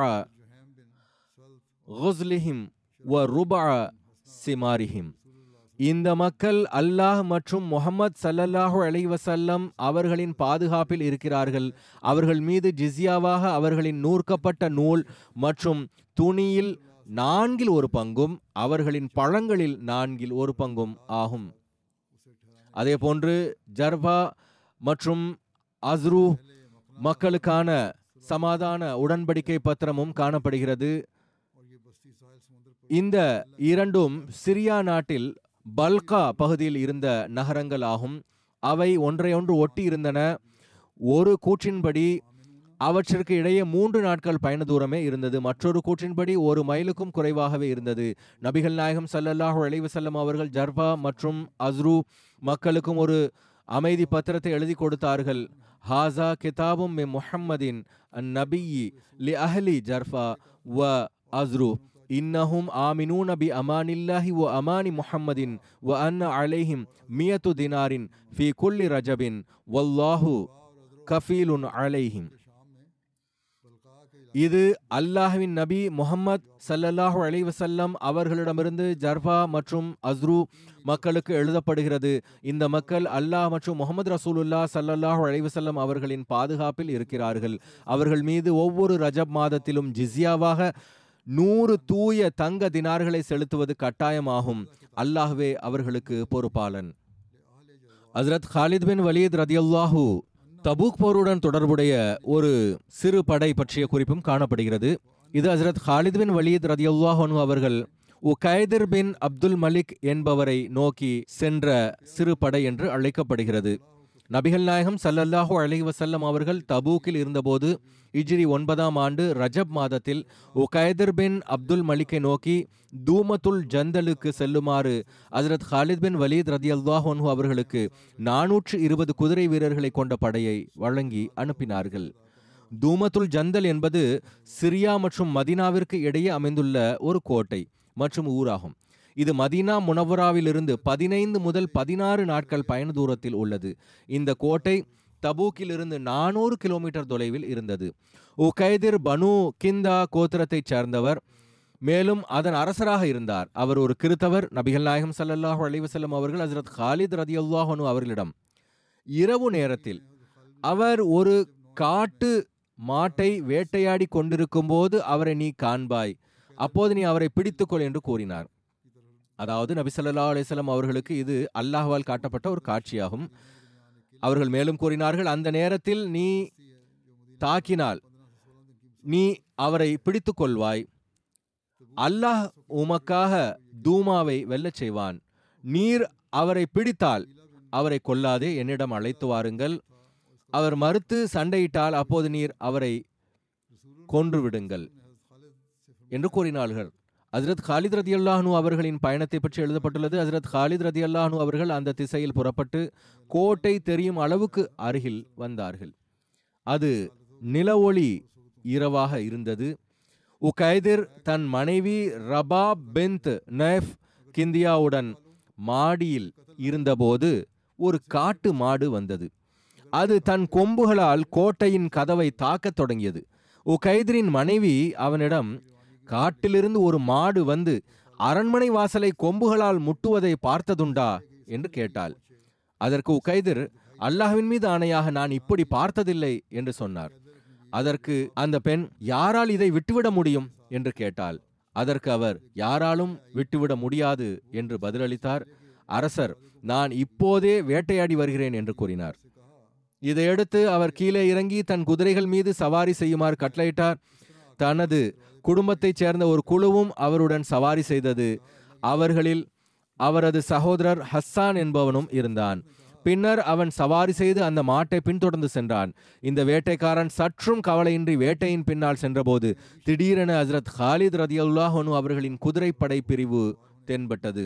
குஸ்லிஹிம் வ ருபா சிமாரிஹிம் இந்த மக்கள் அல்லாஹ் மற்றும் முஹம்மது ஸல்லல்லாஹு அலைஹி வஸல்லம் அவர்களின் பாதுகாப்பில் இருக்கிறார்கள் அவர்கள் மீது ஜிஸ்யாவாக அவர்களின் நூற்கப்பட்ட நூல் மற்றும் துணியில் நான்கில் ஒரு பங்கும் அவர்களின் பழங்களில் நான்கில் ஒரு பங்கும் ஆகும் அதே போன்று ஜர்வா மற்றும் அஸ்ரு மக்களுக்கான சமாதான உடன்படிக்கை பத்திரமும் காணப்படுகிறது இந்த இரண்டும் சிரியா நாட்டில் பல்கா பகுதியில் இருந்த நகரங்கள் ஆகும் அவை ஒன்றையொன்று ஒட்டி இருந்தன ஒரு கூற்றின்படி அவற்றிற்கு இடையே மூன்று நாட்கள் பயண தூரமே இருந்தது மற்றொரு கூற்றின்படி ஒரு மைலுக்கும் குறைவாகவே இருந்தது நபிகள் நாயகம் ஸல்லல்லாஹு அலைஹி வஸல்லம் அவர்கள் ஜர்பா மற்றும் அஸ்ரு மக்களுக்கும் ஒரு அமைதி பத்திரத்தை எழுதி கொடுத்தார்கள் ஹாசா கிதாபும் மி முஹம்மதின் நபியி லி அஹ்லி ஜர்ஃபா வ அஸ்ரு இன்னஹும் ஆமினூன பி அமானில்லாஹி வ அமானி முஹம்மதின் வ அன்ன அலைஹிம் மியத்து தினாரின் ஃபி குல்லி ரஜபின் வல்லாஹு கஃபீலுன் அலைஹிம் இது அல்லாஹ்வின் நபி முஹம்மத் ஸல்லல்லாஹு அலைஹி வஸல்லம் அவர்களிடமிருந்து ஜர்ஃபா மற்றும் அஸ்ரு மக்களுக்கு எழுதப்படுகிறது இந்த மக்கள் அல்லாஹ் மற்றும் முகமது ரசூலுல்லா ஸல்லல்லாஹு அலைஹி வஸல்லம் அவர்களின் பாதுகாப்பில் இருக்கிறார்கள் அவர்கள் மீது ஒவ்வொரு ரஜப் மாதத்திலும் ஜிஸ்யாவாக நூறு தூய தங்க தினார்களை செலுத்துவது கட்டாயமாகும் அல்லாஹ்வே அவர்களுக்கு பொறுப்பாளன் ஹஸ்ரத் ஹாலித் பின் வலீத் ரதியல்லாஹு தபூக் போருடன் தொடர்புடைய ஒரு சிறு படை பற்றிய குறிப்பும் காணப்படுகிறது இது ஹஸ்ரத் ஹாலித் பின் வலீத் ரதியல்லாஹு அவர்கள் உகைதிர் பின் அப்துல் மலிக் என்பவரை நோக்கி சென்ற சிறு படை என்று அழைக்கப்படுகிறது நபிகள் நாயகம் ஸல்லல்லாஹு அலைஹி வஸல்லம் அவர்கள் தபூக்கில் இருந்தபோது இஜ்ரி ஒன்பதாம் ஆண்டு ரஜப் மாதத்தில் உகைதிர் பின் அப்துல் மலிக்கை நோக்கி தூமத்துல் ஜந்தலுக்கு செல்லுமாறு ஹஜரத் ஹாலித் பின் வலீத் ரதியல்லாஹு அன்ஹு அவர்களுக்கு நானூற்று இருபது குதிரை வீரர்களை கொண்ட படையை வழங்கி அனுப்பினார்கள் தூமத்துல் ஜந்தல் என்பது சிரியா மற்றும் மதினாவிற்கு இடையே அமைந்துள்ள ஒரு கோட்டை மற்றும் ஊராகும் இது மதீனா முனவராவிலிருந்து பதினைந்து முதல் பதினாறு நாட்கள் பயண தூரத்தில் உள்ளது இந்த கோட்டை தபூக்கிலிருந்து நானூறு கிலோமீட்டர் தொலைவில் இருந்தது உகைதிர் பனு கிந்தா கோத்திரத்தைச் சேர்ந்தவர் மேலும் அதன் அரசராக இருந்தார் அவர் ஒரு கிறித்தவர் நபிகள் நாயகம் ஸல்லல்லாஹு அலைஹி வஸல்லம் அவர்கள் ஹஜ்ரத் காலித் ரதியல்லாஹு அன்ஹு அவர்களிடம் இரவு நேரத்தில் அவர் ஒரு காட்டு மாட்டை வேட்டையாடி கொண்டிருக்கும் போது அவரை நீ காண்பாய் அப்போது நீ அவரை பிடித்துக்கொள் என்று கூறினார் அதாவது நபி ஸல்லல்லாஹு அலைஹி வஸல்லம் அவர்களுக்கு இது அல்லாஹ்வால் காட்டப்பட்ட ஒரு காட்சியாகும் அவர்கள் மேலும் கூறினார்கள் அந்த நேரத்தில் நீ தாக்கினால் நீ அவரை பிடித்துக் கொள்வாய் அல்லாஹ் உமக்காக தூமாவை வெல்லச் செய்வான் நீர் அவரை பிடித்தால் அவரை கொல்லாதே என்னிடம் அழைத்து வாருங்கள் அவர் மறுத்து சண்டையிட்டால் அப்போது நீர் அவரை கொன்று விடுங்கள் என்று கூறினார்கள் ஹஜரத் காலித் ரதி அல்லாஹனு அவர்களின் பயணத்தை பற்றி எழுதப்பட்டுள்ளது ஹஜரத் காலித் ரதி அல்லாஹனு அவர்கள் அந்த திசையில் புறப்பட்டு கோட்டை தெரியும் அளவுக்கு அருகில் வந்தார்கள் அது நில ஒளி இரவாக இருந்தது உகைதிர் தன் மனைவி ரபா பெந்த் நெஃப் கிந்தியாவுடன் மாடியில் இருந்தபோது ஒரு காட்டு மாடு வந்தது அது தன் கொம்புகளால் கோட்டையின் கதவை தாக்கத் தொடங்கியது உகைதிரின் மனைவி அவனிடம் காட்டிலிருந்து ஒரு மாடு வந்து அரண்மனை வாசலை கொம்புகளால் முட்டுவதை பார்த்ததுண்டா என்று கேட்டாள் அதற்கு உகைதிர் அல்லாஹ்வின் மீது ஆணையாக நான் இப்படி பார்த்ததில்லை என்று சொன்னார் அதற்கு அந்த பெண் யாரால் இதை விட்டுவிட முடியும் என்று கேட்டாள் அதற்கு அவர் யாராலும் விட்டுவிட முடியாது என்று பதிலளித்தார் அரசர் நான் இப்போதே வேட்டையாடி வருகிறேன் என்று கூறினார் இதையடுத்து அவர் கீழே இறங்கி தன் குதிரைகள் மீது சவாரி செய்யுமாறு கட்டளையிட்டார் தனது குடும்பத்தைச் சேர்ந்த ஒரு குழுவும் அவருடன் சவாரி செய்தது அவர்களில் அவரது சகோதரர் ஹஸ்ஸான் என்பவனும் இருந்தான் பின்னர் அவன் சவாரி செய்து அந்த மாட்டை பின்தொடர்ந்து சென்றான் இந்த வேட்டைக்காரன் சற்றும் கவலையின்றி வேட்டையின் பின்னால் சென்றபோது திடீரென ஹஜரத் ஹாலித் ரதியுல்லாஹனு அவர்களின் குதிரைப்படை பிரிவு தென்பட்டது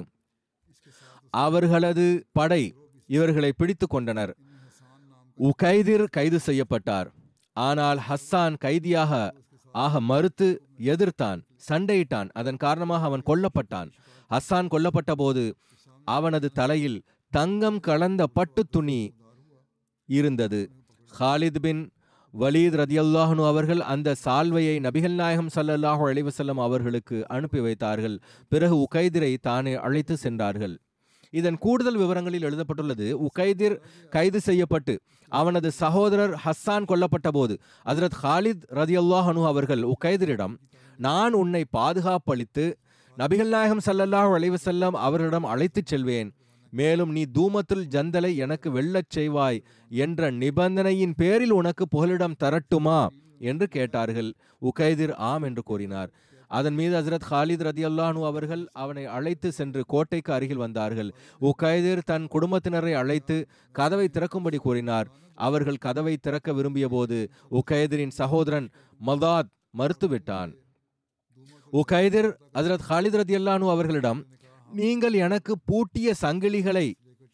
அவர்களது படை இவர்களை பிடித்து கொண்டனர் உகைதிர் கைது செய்யப்பட்டார் ஆனால் ஹஸ்ஸான் கைதியாக ஆக மறுத்து எதிர்த்தான் சண்டையிட்டான் அதன் காரணமாக அவன் கொல்லப்பட்டான் ஹஸ்ஸான் கொல்லப்பட்ட போது அவனது தலையில் தங்கம் கலந்த பட்டு துணி இருந்தது ஹாலித் பின் வலீத் ரதியல்லாஹனு அவர்கள் அந்த சால்வையை நபிகள் நாயகம் ஸல்லல்லாஹு அலைஹி வஸல்லம் அவர்களுக்கு அனுப்பி வைத்தார்கள் பிறகு உகைதிரை தானே அழைத்து சென்றார்கள் இதன் கூடுதல் விவரங்களில் எழுதப்பட்டுள்ளது உகைதிர் கைது செய்யப்பட்டு அவனது சகோதரர் ஹஸ்ஸான் கொல்லப்பட்ட போது ஹஜரத் ஹாலித் ரதியல்லாஹனு அவர்கள் உகைதிரிடம் நான் உன்னை பாதுகாப்பளித்து நபிகள் நாயகம் ஸல்லல்லாஹு அலைஹி வஸல்லம் அவர்களிடம் அழைத்துச் செல்வேன் மேலும் நீ தூமத்துல் ஜந்தலை எனக்கு வெல்லச் செய்வாய் என்ற நிபந்தனையின் பேரில் உனக்கு புகலிடம் தரட்டுமா என்று கேட்டார்கள் உகைதிர் ஆம் என்று கூறினார் அதன் மீது ஹசரத் ஹாலித் ரதியல்லானு அவர்கள் அவனை அழைத்து சென்று கோட்டைக்கு அருகில் வந்தார்கள் உகைதிர் தன் குடும்பத்தினரை அழைத்து கதவை திறக்கும்படி கூறினார் அவர்கள் கதவை திறக்க விரும்பிய போது உகைதிரின் சகோதரன் மதாத் மறுத்துவிட்டான் உகைதிர் ஹசரத் ஹாலித் ரதியல்லானு அவர்களிடம் நீங்கள் எனக்கு பூட்டிய சங்கிலிகளை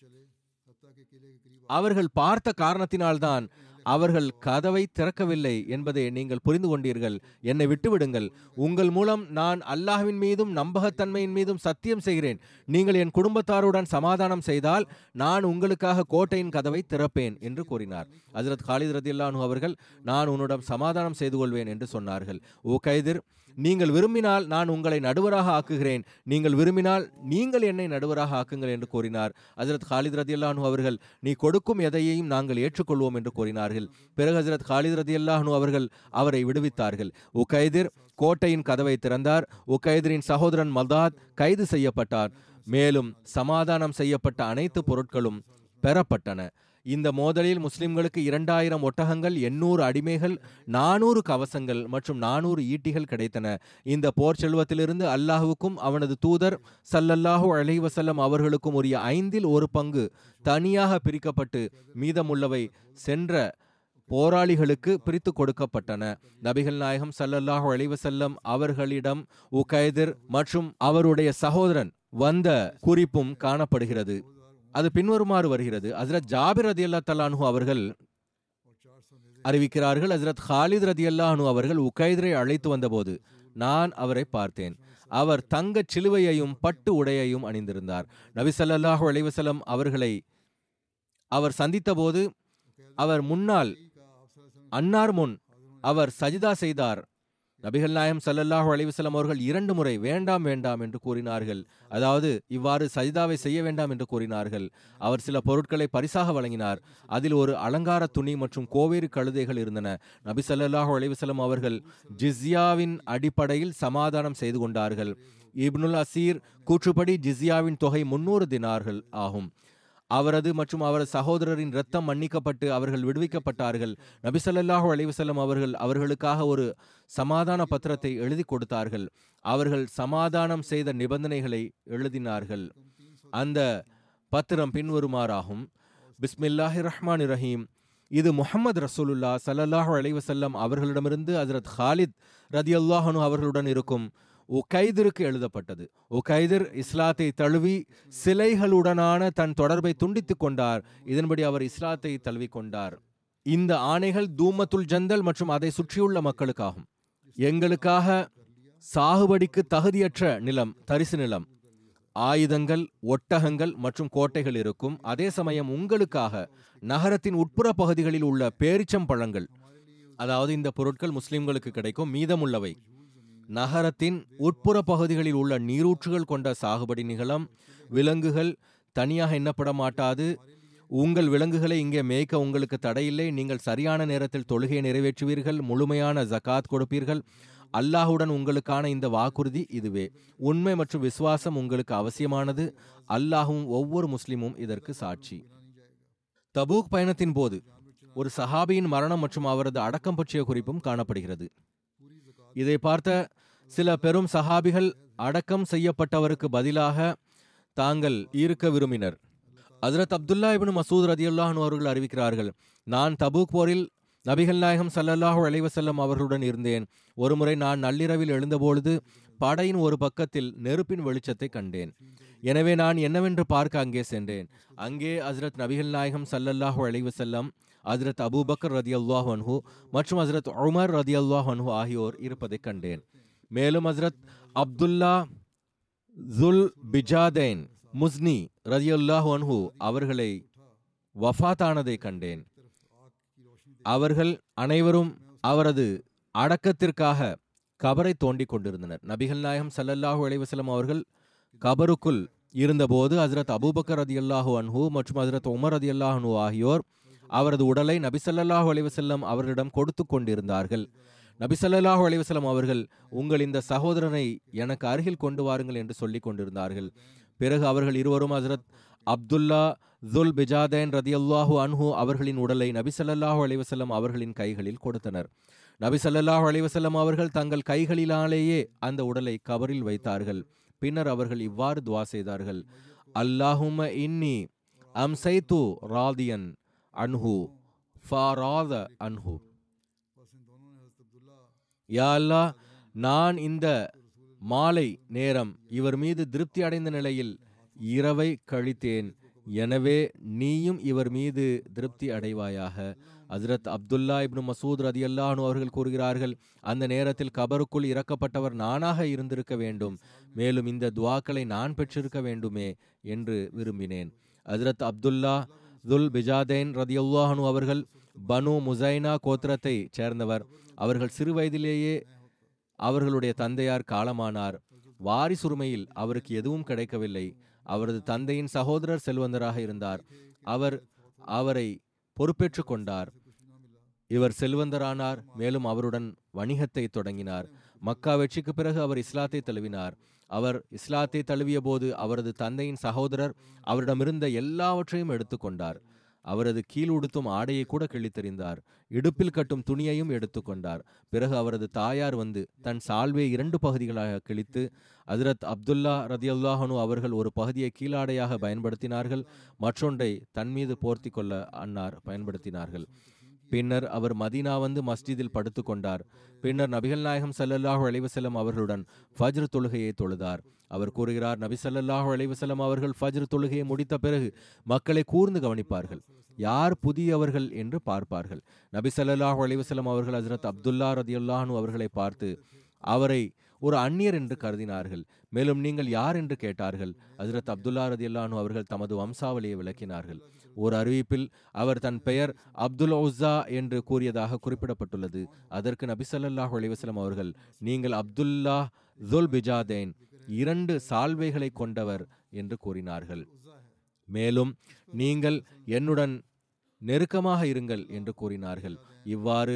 அவர்கள் பார்த்த காரணத்தினால்தான் அவர்கள் கதவை திறக்கவில்லை என்பதை நீங்கள் புரிந்து கொண்டீர்கள் என்னை விட்டுவிடுங்கள் உங்கள் மூலம் நான் அல்லாஹ்வின் மீதும் நம்பகத்தன்மையின் மீதும் சத்தியம் செய்கிறேன் நீங்கள் என் குடும்பத்தாருடன் சமாதானம் செய்தால் நான் உங்களுக்காக கோட்டையின் கதவை திறப்பேன் என்று கூறினார் ஹஜரத் காலித் ரதில்லானு அவர்கள் நான் உன்னிடம் சமாதானம் செய்து கொள்வேன் என்று சொன்னார்கள் ஓ கைதிர் நீங்கள் விரும்பினால் நான் உங்களை நடுவராக ஆக்குகிறேன் நீங்கள் விரும்பினால் நீங்கள் என்னை நடுவராக ஆக்குங்கள் என்று கூறினார் ஹஜரத் காலித் ரதியல்லானு அவர்கள் நீ கொடுக்கும் எதையையும் நாங்கள் ஏற்றுக்கொள்வோம் என்று கூறினார்கள் பிறகு ஹஜரத் காலித் ரதியல்லானு அவர்கள் அவரை விடுவித்தார்கள் உகைதிர் கோட்டையின் கதவை திறந்தார் உகைதிரின் சகோதரன் மல்தாத் கைது செய்யப்பட்டார் மேலும் சமாதானம் செய்யப்பட்ட அனைத்து பொருட்களும் பெறப்பட்டன இந்த மோதலில் முஸ்லிம்களுக்கு இரண்டாயிரம் ஒட்டகங்கள் எண்ணூறு அடிமைகள் நானூறு கவசங்கள் மற்றும் நானூறு ஈட்டிகள் கிடைத்தன இந்த போர் செல்வத்திலிருந்து அல்லாஹுவுக்கும் அவனது தூதர் சல்லல்லாஹு அலைஹி வஸல்லம் அவர்களுக்கும் உரிய ஐந்தில் ஒரு பங்கு தனியாக பிரிக்கப்பட்டு மீதமுள்ளவை சென்ற போராளிகளுக்கு பிரித்து கொடுக்கப்பட்டன நபிகள் நாயகம் சல்லல்லாஹு அலைஹி வஸல்லம் அவர்களிடம் உகைதிர் மற்றும் அவருடைய சகோதரன் வந்த குறிப்பும் காணப்படுகிறது அது பின்வருமாறு வருகிறது ஹசரத் ஜாபிர் ரதி அல்லா தலானு அவர்கள் அறிவிக்கிறார்கள் ஹசரத் ஹாலித் ரதி அல்லாஹனு அவர்கள் உகைதரை அழைத்து வந்தபோது நான் அவரை பார்த்தேன் அவர் தங்கச் சிலுவையையும் பட்டு உடையையும் அணிந்திருந்தார் நபி ஸல்லல்லாஹு அலைஹி வஸல்லம் அவர்களை அவர் சந்தித்தபோது அவர் முன்னால் அன்னார் முன் அவர் சஜிதா செய்தார் நபிகள் நாயம் சல்லல்லாஹு அலைவசல்லம் அவர்கள் இரண்டு முறை வேண்டாம் வேண்டாம் என்று கூறினார்கள் அதாவது இவ்வாறு சஜிதாவை செய்ய வேண்டாம் என்று கூறினார்கள் அவர் சில பொருட்களை பரிசாக வழங்கினார் அதில் ஒரு அலங்கார துணி மற்றும் கோவேறு கழுதைகள் இருந்தன நபி சல்லல்லாஹு அலைவசல்லம் அவர்கள் ஜிஸ்யாவின் அடிப்படையில் சமாதானம் செய்து கொண்டார்கள் இப்னுல் அசீர் கூற்றுப்படி ஜிஸ்யாவின் தொகை முன்னூறு தினார்கள் ஆகும் அவரது மற்றும் அவரது சகோதரரின் ரத்தம் மன்னிக்கப்பட்டு அவர்கள் விடுவிக்கப்பட்டார்கள் நபி ஸல்லல்லாஹு அலைஹி வஸல்லம் அவர்கள் அவர்களுக்காக ஒரு சமாதான பத்திரத்தை எழுதி கொடுத்தார்கள் அவர்கள் சமாதானம் செய்த நிபந்தனைகளை எழுதினார்கள் அந்த பத்திரம் பின்வருமாறாகும் பிஸ்மில்லாஹி ரஹ்மான் ரஹீம் இது முஹம்மது ரசூலுல்லா ஸல்லல்லாஹு அலைஹி வஸல்லம் அவர்களிடமிருந்து ஹஜரத் ஹாலித் ரதியல்லாஹனு அவர்களுடன் இருக்கும் உகைதிருக்கு எழுதப்பட்டது உகைதிர் இஸ்லாத்தை தழுவி சிலைகளுடனான தன் தொடர்பை துண்டித்துக் கொண்டார் இதன்படி அவர் இஸ்லாத்தை தழுவிக் கொண்டார் இந்த ஆணைகள் தூமத்துல் ஜந்தல் மற்றும் அதை சுற்றியுள்ள மக்களுக்காகும் எங்களுக்காக சாகுபடிக்கு தகுதியற்ற நிலம் தரிசு நிலம் ஆயுதங்கள் ஒட்டகங்கள் மற்றும் கோட்டைகள் இருக்கும் அதே சமயம் உங்களுக்காக நகரத்தின் உட்புற பகுதிகளில் உள்ள பேரிச்சம்பழங்கள் அதாவது இந்த பொருட்கள் முஸ்லிம்களுக்கு கிடைக்கும் மீதமுள்ளவை நகரத்தின் உட்புற பகுதிகளில் உள்ள நீரூற்றுகள் கொண்ட சாகுபடி நிலம் விலங்குகள் தனியாக எண்ணப்பட மாட்டாது உங்கள் விலங்குகளை இங்கே மேய்க்க உங்களுக்கு தடையில்லை நீங்கள் சரியான நேரத்தில் தொழுகையை நிறைவேற்றுவீர்கள் முழுமையான ஜகாத் கொடுப்பீர்கள் அல்லாஹுடன் உங்களுக்கான இந்த வாக்குறுதி இதுவே உண்மை மற்றும் விசுவாசம் உங்களுக்கு அவசியமானது அல்லாஹும் ஒவ்வொரு முஸ்லிமும் இதற்கு சாட்சி தபூக் பயணத்தின் போது ஒரு சஹாபியின் மரணம் மற்றும் அவரது அடக்கம் பற்றிய குறிப்பும் காணப்படுகிறது இதை பார்த்த சில பெரும் சஹாபிகள் அடக்கம் செய்யப்பட்டவருக்கு பதிலாக தாங்கள் இருக்க விரும்பினர் ஹஜரத் அப்துல்லா இப்னு மசூத் ரதியுல்லாஹன் அவர்கள் அறிவிக்கிறார்கள் நான் தபூக் போரில் நபிகள் நாயகம் ஸல்லல்லாஹு அலைஹி வஸல்லம் அவர்களுடன் இருந்தேன் ஒருமுறை நான் நள்ளிரவில் எழுந்தபொழுது படையின் ஒரு பக்கத்தில் நெருப்பின் வெளிச்சத்தை கண்டேன் எனவே நான் என்னவென்று பார்க்க அங்கே சென்றேன் அங்கே ஹஜரத் நபிகள் நாயகம் ஸல்லல்லாஹு அலைஹி வஸல்லம் ஹஜரத் அபூபக்கர் ரதியல்லாஹு அன்ஹு மற்றும் ஹஜரத் உமர் ரதியல்லாஹு அன்ஹு ஆகியோர் இருப்பதைக் கண்டேன் மேலும் ஹஜரத் அப்துல்லா ஜுல் பிஜாதைன் முஸ்னி ரதியுல்லாஹு அன்ஹு அவர்களை வஃபாத்தானதை கண்டேன் அவர்கள் அனைவரும் அவரது அடக்கத்திற்காக கபரை தோண்டிக் கொண்டிருந்தனர் நபிகள் நாயகம் ஸல்லல்லாஹு அலைஹி வஸல்லம் அவர்கள் கபருக்குள் இருந்தபோது ஹஜரத் அபூபக்கர் ரதியல்லாஹு அன்ஹு மற்றும் ஹஜரத் உமர் ரதியல்லாஹு அன்ஹு ஆகியோர் அவரது உடலை நபி ஸல்லல்லாஹு அலைஹி வஸல்லம் அவர்களிடம் கொடுத்து கொண்டிருந்தார்கள் நபி ஸல்லல்லாஹு அலைஹி வஸல்லம் அவர்கள் உங்கள் இந்த சகோதரனை எனக்கு அருகில் கொண்டு வாருங்கள் என்று சொல்லிக் கொண்டிருந்தார்கள் பிறகு அவர்கள் இருவரும் ஹஜரத் அப்துல்லா துல் பிஜாதேன் ரதியல்லாஹு அன்ஹு அவர்களின் உடலை நபி ஸல்லல்லாஹு அலைஹி வஸல்லம் அவர்களின் கைகளில் கொடுத்தனர் நபி ஸல்லல்லாஹு அலைஹி வஸல்லம் அவர்கள் தங்கள் கைகளிலாலேயே அந்த உடலை கபரில் வைத்தார்கள் பின்னர் அவர்கள் இவ்வாறு துவா செய்தார்கள் அல்லாஹும இன்னி அம்சைத்து ராதியன் அன்ஹு ஃபாராத அன்ஹு யா அல்லாஹ் நான் இந்த மாலை நேரம் இவர் மீது திருப்தி அடைந்த நிலையில் இரவை கழித்தேன் எனவே நீயும் இவர் மீது திருப்தி அடைவாயாக ஹஜரத் அப்துல்லா இப்னு மசூத் ரதி அல்லாஹனு அவர்கள் கூறுகிறார்கள் அந்த நேரத்தில் கபருக்குள் இறக்கப்பட்டவர் நானாக இருந்திருக்க வேண்டும் மேலும் இந்த துவாக்களை நான் பெற்றிருக்க வேண்டுமே என்று விரும்பினேன் ஹஜரத் அப்துல்லா துல் பிஜாதேன் ரதி அல்லாஹனு அவர்கள் பனு முசைனா கோத்திரத்தை சேர்ந்தவர் அவர்கள் சிறு வயதிலேயே அவர்களுடைய தந்தையார் காலமானார் வாரிசுரிமையில் அவருக்கு எதுவும் கிடைக்கவில்லை அவரது தந்தையின் சகோதரர் செல்வந்தராக இருந்தார் அவர் அவரை பொறுப்பேற்றுக் கொண்டார் இவர் செல்வந்தரானார் மேலும் அவருடன் வணிகத்தை தொடங்கினார் மக்கா வெற்றிக்கு பிறகு அவர் இஸ்லாத்தை தழுவினார் அவர் இஸ்லாத்தை தழுவிய போது அவரது தந்தையின் சகோதரர் அவரிடமிருந்த எல்லாவற்றையும் எடுத்துக்கொண்டார் அவரது கீழ் உடுத்தும் ஆடையை கூட கிழித்தெறிந்தார் இடுப்பில் கட்டும் துணியையும் எடுத்துக்கொண்டார் பிறகு அவரது தாயார் வந்து தன் சால்வை இரண்டு பகுதிகளாக கிழித்து ஹஜரத் அப்துல்லா ரதியுல்லாஹனு அவர்கள் ஒரு பகுதியை கீழாடையாக பயன்படுத்தினார்கள் மற்றொன்றை தன் மீது போர்த்தி கொள்ள அன்னார் பயன்படுத்தினார்கள் பின்னர் அவர் மதீனா வந்து மஸ்ஜிதில் படுத்துக் கொண்டார் பின்னர் நபிகள் நாயகம் ஸல்லல்லாஹு அலைஹி வஸல்லம் அவர்களுடன் ஃபஜ்ர் தொழுகையை தொழுதார் அவர் கூறுகிறார் நபி ஸல்லல்லாஹு அலைஹி வஸல்லம் அவர்கள் ஃபஜ்ர் தொழுகையை முடித்த பிறகு மக்களை கூர்ந்து கவனிப்பார்கள் யார் புதியவர்கள் என்று பார்ப்பார்கள் நபி ஸல்லல்லாஹு அலைஹி வஸல்லம் அவர்கள் ஹஜரத் அப்துல்லா ரதியுல்லாஹனு அவர்களை பார்த்து அவரை ஒரு அந்நியர் என்று கருதினார்கள் மேலும் நீங்கள் யார் என்று கேட்டார்கள் ஹஜரத் அப்துல்லா ரதியுல்லாஹனு அவர்கள் தமது வம்சாவளியை விளக்கினார்கள் ஒரு அறிவிப்பில் அவர் தன் பெயர் அப்துல் உஸ்ஸா என்று கூறியதாக குறிப்பிடப்பட்டுள்ளது அதற்கு நபி ஸல்லல்லாஹு அலைஹி வஸல்லம் அவர்கள் நீங்கள் அப்துல்லா துல் பிஜாதேன் இரண்டு சால்வைகளை கொண்டவர் என்று கூறினார்கள் மேலும் நீங்கள் என்னுடன் நெருக்கமாக இருங்கள் என்று கூறினார்கள் இவ்வாறு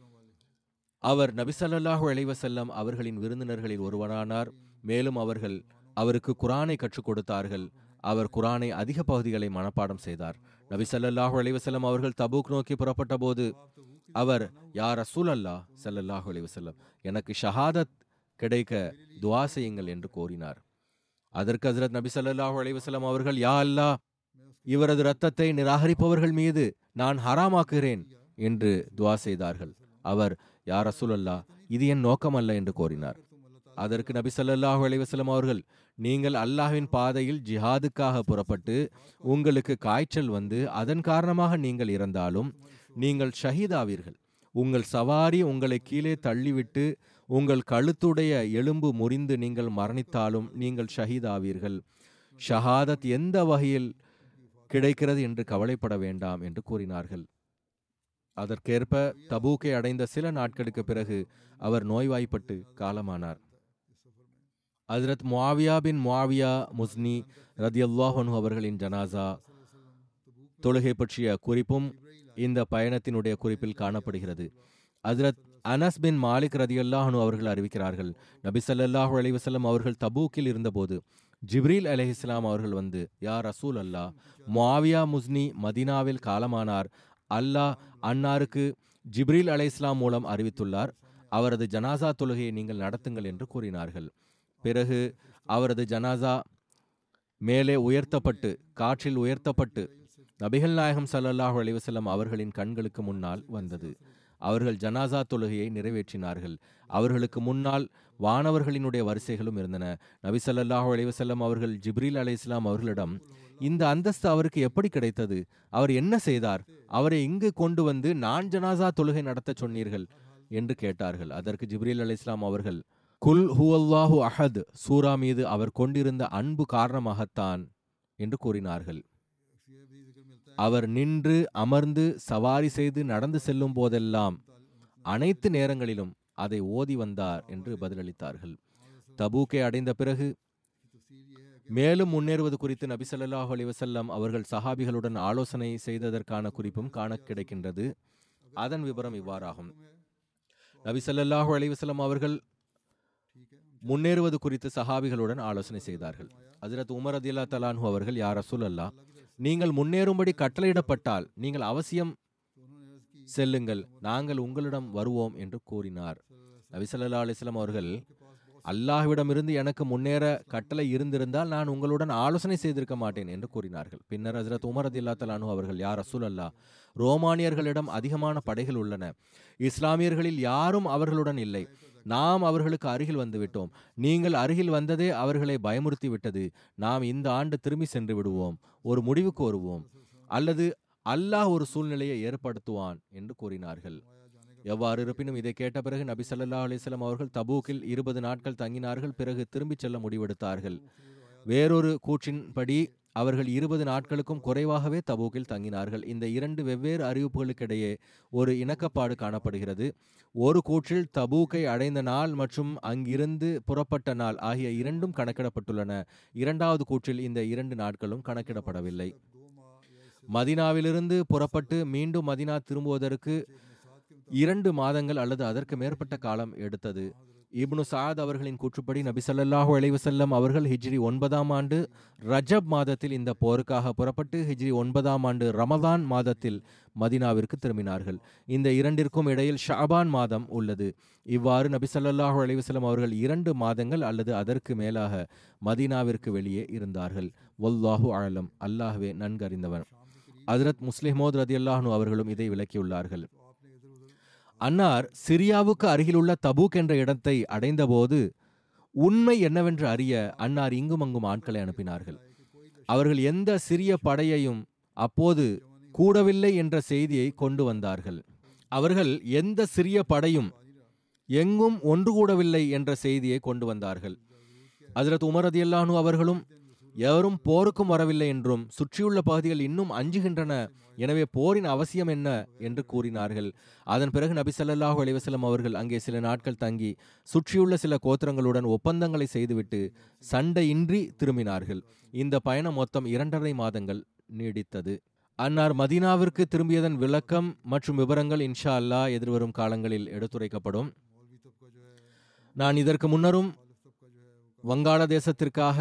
அவர் நபி ஸல்லல்லாஹு அலைஹி வஸல்லம் அவர்களின் விருந்தினர்களில் ஒருவரானார் மேலும் அவர்கள் அவருக்கு குரானை கற்றுக் கொடுத்தார்கள் அவர் குரானை அதிக பகுதிகளை மனப்பாடம் செய்தார் நபி ஸல்லல்லாஹு அலைஹி வஸல்லம் அவர்கள் தபூக் நோக்கி புறப்பட்ட போது அவர் யா ரசூல் அல்லாஹ் ஸல்லல்லாஹு அலைஹி வஸல்லம் எனக்கு ஷஹாதத் கிடைக்க துஆ செய்யுங்கள் என்று கோரினார் அதற்கு ஹஜரத் நபி ஸல்லல்லாஹு அலைஹி வஸல்லம் அவர்கள் யா அல்லாஹ் இவரது இரத்தத்தை நிராகரிப்பவர்கள் மீது நான் ஹராமாக்குகிறேன் என்று துஆ செய்தார்கள் அவர் யா ரசூல் அல்லாஹ் இது என் நோக்கமல்ல என்று கோரினார் அதற்கு நபி ஸல்லல்லாஹு அலைஹி வஸல்லம் அவர்கள் நீங்கள் அல்லாஹ்வின் பாதையில் ஜிஹாதுக்காக புறப்பட்டு உங்களுக்கு காய்ச்சல் வந்து அதன் காரணமாக நீங்கள் இறந்தாலும் நீங்கள் ஷஹீதாவீர்கள் உங்கள் சவாரி உங்களை கீழே தள்ளிவிட்டு உங்கள் கழுத்துடைய எலும்பு முறிந்து நீங்கள் மரணித்தாலும் நீங்கள் ஷஹீதாவீர்கள் ஷஹாதத் எந்த வகையில் கிடைக்கிறது என்று கவலைப்பட வேண்டாம் என்று கூறினார்கள் அதற்கேற்ப தபூக்கை அடைந்த சில நாட்களுக்கு பிறகு அவர் நோய்வாய்ப்பட்டு காலமானார் ஹஜ்ரத் முஆவியா பின் முஆவியா முஸ்னி ரதியல்லாஹு அவர்களின் ஜனாசா தொழுகை பற்றிய குறிப்பும் இந்த பயணத்தினுடைய குறிப்பில் காணப்படுகிறது ஹஜ்ரத் அனஸ் பின் மாலிக் ரதியல்லாஹனு அவர்கள் அறிவிக்கிறார்கள் நபி ஸல்லல்லாஹு அலைஹி வஸல்லம் அவர்கள் தபூக்கில் இருந்தபோது ஜிப்ரீல் அலைஹிஸ்ஸலாம் அவர்கள் வந்து யா ரசூல் அல்லாஹ் முஆவியா முஸ்னி மதீனாவில் காலமானார் அல்லாஹ் அன்னாருக்கு ஜிப்ரீல் அலைஹிஸ்ஸலாம் மூலம் அறிவித்துள்ளார் அவரது ஜனாசா தொழுகையை நீங்கள் நடத்துங்கள் என்று கூறினார்கள் பிறகு அவரது ஜனாசா மேலே உயர்த்தப்பட்டு காற்றில் உயர்த்தப்பட்டு நபிகள் நாயகம் ஸல்லல்லாஹு அலைஹி வஸல்லம் அவர்களின் கண்களுக்கு முன்னால் வந்தது அவர்கள் ஜனாசா தொழுகையை நிறைவேற்றினார்கள் அவர்களுக்கு முன்னால் வானவர்களினுடைய வரிசைகளும் இருந்தன நபி ஸல்லல்லாஹு அலைஹி வஸல்லம் அவர்கள் ஜிப்ரீல் அலைஹிஸ்ஸலாம் அவர்களிடம் இந்த அந்தஸ்து அவருக்கு எப்படி கிடைத்தது அவர் என்ன செய்தார் அவரை இங்கு கொண்டு வந்து நான் ஜனாசா தொழுகை நடத்தச் சொன்னீர்கள் என்று கேட்டார்கள் அதற்கு ஜிப்ரீல் அலைஹிஸ்ஸலாம் அவர்கள் குல் ஹுவல்லாஹு அஹத் சூரா மீது அவர் கொண்டிருந்த அன்பு காரணமாகத்தான் என்று கூறினார்கள் அவர் நின்று அமர்ந்து சவாரி செய்து நடந்து செல்லும் போதெல்லாம் அனைத்து நேரங்களிலும் அதை ஓதி வந்தார் என்று பதிலளித்தார்கள் தபூக்கை அடைந்த பிறகு மேலும் முன்னேறுவது குறித்து நபி ஸல்லல்லாஹு அலைஹி வஸல்லம் அவர்கள் சஹாபிகளுடன் ஆலோசனை செய்ததற்கான குறிப்பும் காண கிடைக்கின்றது அதன் விவரம் இவ்வாறாகும் நபி ஸல்லல்லாஹு அலைஹி வஸல்லம் அவர்கள் முன்னேறுவது குறித்து சஹாபிகளுடன் ஆலோசனை செய்தார்கள் ஹஜ்ரத் உமர் ரதியல்லா தலான்ஹு அவர்கள் யார் ரசூல் அல்லாஹ் நீங்கள் முன்னேறும்படி கட்டளையிடப்பட்டால் நீங்கள் அவசியம் செல்லுங்கள் நாங்கள் உங்களிடம் வருவோம் என்று கூறினார் நபி ஸல்லல்லாஹு அலைஹி வஸல்லம் அவர்கள் அல்லாஹ்விடமிருந்து எனக்கு முன்னேற கட்டளை இருந்திருந்தால் நான் உங்களுடன் ஆலோசனை செய்திருக்க மாட்டேன் என்று கூறினார்கள் பின்னர் ஹஜ்ரத் உமர் ரதில்லா தலானு அவர்கள் யார் ரசூல் அல்லாஹ் ரோமானியர்களிடம் அதிகமான படைகள் உள்ளன இஸ்லாமியர்களில் யாரும் அவர்களுடன் இல்லை நாம் அவர்களுக்கு அருகில் வந்துவிட்டோம் நீங்கள் அருகில் வந்ததே அவர்களை பயமுறுத்தி விட்டது நாம் இந்த ஆண்டு திரும்பி சென்று விடுவோம் ஒரு முடிவுக்கு வருவோம் அல்லது அல்லாஹ் ஒரு சூழ்நிலையை ஏற்படுத்துவான் என்று கூறினார்கள் எவ்வாறு இருப்பினும் இதை கேட்ட பிறகு நபி ஸல்லல்லாஹு அலைஹி வஸல்லம் அவர்கள் தபூக்கில் இருபது நாட்கள் தங்கினார்கள் பிறகு திரும்பிச் செல்ல முடிவெடுத்தார்கள் வேறொரு கூற்றின்படி அவர்கள் இருபது நாட்களுக்கும் குறைவாகவே தபூக்கில் தங்கினார்கள் இந்த இரண்டு வெவ்வேறு அறிவிப்புகளுக்கிடையே ஒரு இணக்கப்பாடு காணப்படுகிறது ஒரு கூற்றில் தபூக்கை அடைந்த நாள் மற்றும் அங்கிருந்து புறப்பட்ட நாள் ஆகிய இரண்டும் கணக்கிடப்பட்டுள்ளன இரண்டாவது கூற்றில் இந்த இரண்டு நாட்களும் கணக்கிடப்படவில்லை மதினாவிலிருந்து புறப்பட்டு மீண்டும் மதினா திரும்புவதற்கு இரண்டு மாதங்கள் அல்லது அதற்கு மேற்பட்ட காலம் எடுத்தது இப்னு சாத் அவர்களின் கூற்றுப்படி நபி ஸல்லல்லாஹு அலைஹி வஸல்லம் அவர்கள் ஹிஜ்ரி ஒன்பதாம் ஆண்டு ரஜப் மாதத்தில் இந்த போருக்காக புறப்பட்டு ஹிஜ்ரி ஒன்பதாம் ஆண்டு ரமதான் மாதத்தில் மதினாவிற்கு திரும்பினார்கள் இந்த இரண்டிற்கும் இடையில் ஷாபான் மாதம் உள்ளது இவ்வாறு நபி ஸல்லல்லாஹு அலைஹி வஸல்லம் அவர்கள் இரண்டு மாதங்கள் அல்லது அதற்கு மேலாக மதீனாவிற்கு வெளியே இருந்தார்கள் வல்லாஹு ஆலம் அல்லாஹ்வே நன்கறிந்தவன் ஹஜ்ரத் முஸ்லிமோத் ரதியல்லாஹ்னு அவர்களும் இதை விளக்கியுள்ளார்கள் அன்னார் சிரியாவுக்கு அருகிலுள்ள தபூக் என்ற இடத்தை அடைந்தபோது உண்மை என்னவென்று அறிய அன்னார் இங்கும் அங்கும் ஆட்களை அனுப்பினார்கள் அவர்கள் எந்த சிறிய படையையும் அப்போது கூடவில்லை என்ற செய்தியை கொண்டு வந்தார்கள் அவர்கள் எந்த சிறிய படையும் எங்கும் ஒன்று கூடவில்லை என்ற செய்தியை கொண்டு வந்தார்கள் ஹஜ்ரத் உமர் ரதியல்லானு அவர்களும் எவரும் போருக்கும் வரவில்லை என்றும் சுற்றியுள்ள பகுதிகள் இன்னும் அஞ்சுகின்றன எனவே போரின் அவசியம் என்ன என்று கூறினார்கள் அதன் பிறகு நபி ஸல்லல்லாஹு அலைஹி வஸல்லம் அவர்கள் அங்கே சில நாட்கள் தங்கி சுற்றியுள்ள சில கோத்திரங்களுடன் ஒப்பந்தங்களை செய்துவிட்டு சண்டையின்றி திரும்பினார்கள் இந்த பயணம் மொத்தம் இரண்டரை மாதங்கள் நீடித்தது அன்னார் மதீனாவிற்கு திரும்பியதன் விளக்கம் மற்றும் விவரங்கள் இன்ஷா அல்லாஹ் எதிர்வரும் காலங்களில் எடுத்துரைக்கப்படும் நான் இதற்கு முன்னரும் வங்காளதேசத்திற்காக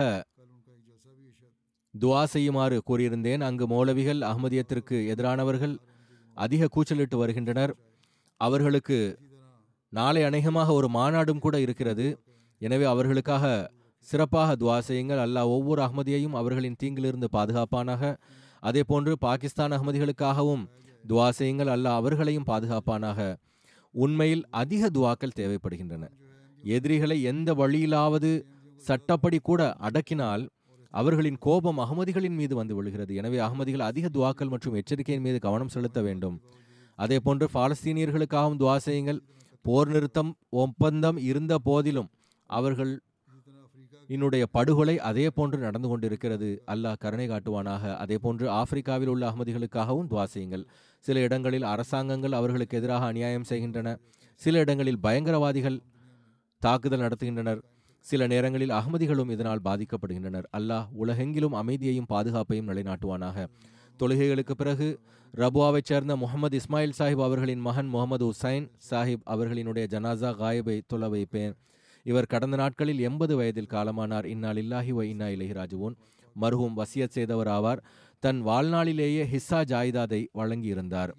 துவா செய்யுமாறு கூறியிருந்தேன் அங்கு மௌலவிகள் அகமதியத்திற்கு எதிரானவர்கள் அதிக கூச்சலிட்டு வருகின்றனர் அவர்களுக்கு நாளை அநேகமாக ஒரு மாநாடும் கூட இருக்கிறது எனவே அவர்களுக்காக சிறப்பாக துவா செய்யுங்கள் அல்லாஹ் ஒவ்வொரு அகமதியையும் அவர்களின் தீங்கிலிருந்து பாதுகாப்பானாக அதே போன்று பாகிஸ்தான் அகமதிகளுக்காகவும் துவா செய்யுங்கள் அல்லாஹ் அவர்களையும் பாதுகாப்பானாக உண்மையில் அதிக துவாக்கள் தேவைப்படுகின்றன எதிரிகளை எந்த வழியிலாவது சட்டப்படி கூட அடக்கினால் அவர்களின் கோபம் அகமதிகளின் மீது வந்து விழுகிறது எனவே அகமதிகள் அதிக துவாக்கள் மற்றும் எச்சரிக்கையின் மீது கவனம் செலுத்த வேண்டும் அதே போன்று பாலஸ்தீனியர்களுக்காகவும் துவா செய்யுங்கள் போர் நிறுத்தம் ஒப்பந்தம் இருந்த போதிலும் அவர்கள் என்னுடைய படுகொலை அதே போன்று நடந்து கொண்டிருக்கிறது அல்லாஹ் கருணை காட்டுவானாக அதே போன்று ஆப்பிரிக்காவில் உள்ள அகமதிகளுக்காகவும் துவா செய்யுங்கள் சில இடங்களில் அரசாங்கங்கள் அவர்களுக்கு எதிராக அநியாயம் செய்கின்றன சில இடங்களில் பயங்கரவாதிகள் தாக்குதல் நடத்துகின்றனர் சில நேரங்களில் அகமதிகளும் இதனால் பாதிக்கப்படுகின்றனர் அல்லாஹ் உலகெங்கிலும் அமைதியையும் பாதுகாப்பையும் நிலைநாட்டுவானாக தொழுகைகளுக்கு பிறகு ரபுவாவைச் சேர்ந்த முகமது இஸ்மாயில் சாஹிப் அவர்களின் மகன் முகமது உசைன் சாஹிப் அவர்களினுடைய ஜனாசா காயபை தொலை வைப்பேன் இவர் கடந்த நாட்களில் எண்பது வயதில் காலமானார் இந்நாள் இல்லாஹி வ இன்னா இலஹி ராஜுவோன் மருகும் வசியத் செய்தவர் ஆவார் தன் வாழ்நாளிலேயே ஹிஸ்ஸா ஜாயிதாதை வழங்கியிருந்தார்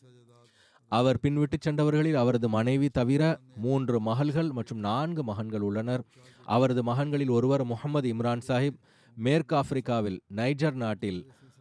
அவர் பின்விட்டுச் சென்றவர்களில் அவரது மனைவி தவிர மூன்று மகள்கள் மற்றும் நான்கு மகன்கள் உள்ளனர் அவரது மகன்களில் ஒருவர் முகமது இம்ரான் சாஹிப் மேற்கு ஆப்பிரிக்காவில் நைஜர் நாட்டில்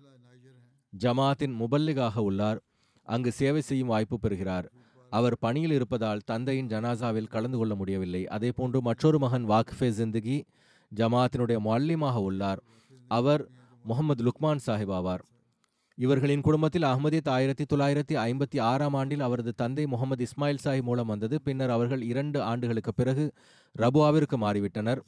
ஜமாத்தின் முபல்லிகாக உள்ளார் அங்கு சேவை செய்யும் வாய்ப்பு பெறுகிறார் அவர் பணியில் இருப்பதால் தந்தையின் ஜனாசாவில் கலந்து கொள்ள முடியவில்லை அதேபோன்று மற்றொரு மகன் வாக்ஃபே ஜிந்தகி ஜமாத்தினுடைய மல்லிமாக உள்ளார் அவர் முகமது லுக்மான் சாஹிப் ஆவார் இவர்களின் குடும்பத்தில் அஹ்மதியத் ஆயிரத்தி தொள்ளாயிரத்தி ஐம்பத்தி ஆறாம் ஆண்டில் அவரது தந்தை முகமது இஸ்மாயில் சாஹிப் மூலம் வந்தது பின்னர் அவர்கள் இரண்டு ஆண்டுகளுக்கு பிறகு ரபுவாவிற்கு மாறிவிட்டனர்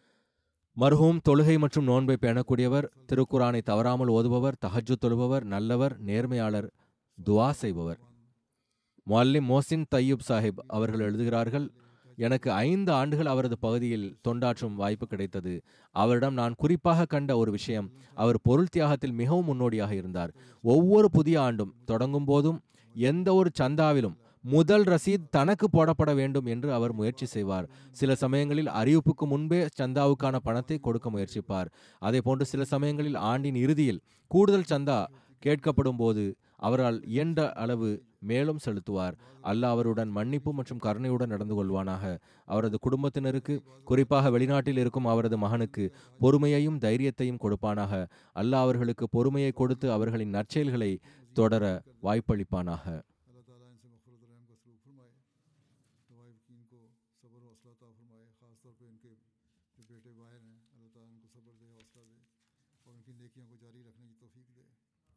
மர்ஹூம் தொழுகை மற்றும் நோன்பை பேணக்கூடியவர் திருக்குரானை தவறாமல் ஓதுபவர் தஹஜ்ஜு தொழுபவர் நல்லவர் நேர்மையாளர் துவா செய்பவர் முல்லிம் மோசின் தையூப் சாஹிப் அவர்கள் எழுதுகிறார்கள் எனக்கு ஐந்து ஆண்டுகள் அவரது பகுதியில் தொண்டாற்றும் வாய்ப்பு கிடைத்தது அவரிடம் நான் குறிப்பாக கண்ட ஒரு விஷயம் அவர் பொருள் தியாகத்தில் மிகவும் முன்னோடியாக இருந்தார் ஒவ்வொரு புதிய ஆண்டும் தொடங்கும் போதும் எந்த ஒரு சந்தாவிலும் முதல் ரசீத் தனக்கு போடப்பட வேண்டும் என்று அவர் முயற்சி செய்வார் சில சமயங்களில் அறிவிப்புக்கு முன்பே சந்தாவுக்கான பணத்தை கொடுக்க முயற்சிப்பார் அதே போன்று சில சமயங்களில் ஆண்டின் இறுதியில் கூடுதல் சந்தா கேட்கப்படும் போது அவரால் இயன்ற அளவு மேலும் செலுத்துவார் அல்லாஹ் அவருடன் மன்னிப்பு மற்றும் கருணையுடன் நடந்து கொள்வானாக அவரது குடும்பத்தினருக்கு குறிப்பாக வெளிநாட்டில் இருக்கும் அவரது மகனுக்கு பொறுமையையும் தைரியத்தையும் கொடுப்பானாக அல்லாஹ் அவர்களுக்கு பொறுமையை கொடுத்து அவர்களின் நற்செயல்களை தொடர வாய்ப்பளிப்பானாக अल्लाह ताला इनसे मफरत रहम का सलूक फरमाए तवाइफीन को सब्र हौसला अता फरमाए ख़ास तौर पे इनके जो बेटे बाहर हैं अल्लाह ताला इनको सब्र दे हौसला दे और उनकी नेकियों को जारी रखने की तौफीक दे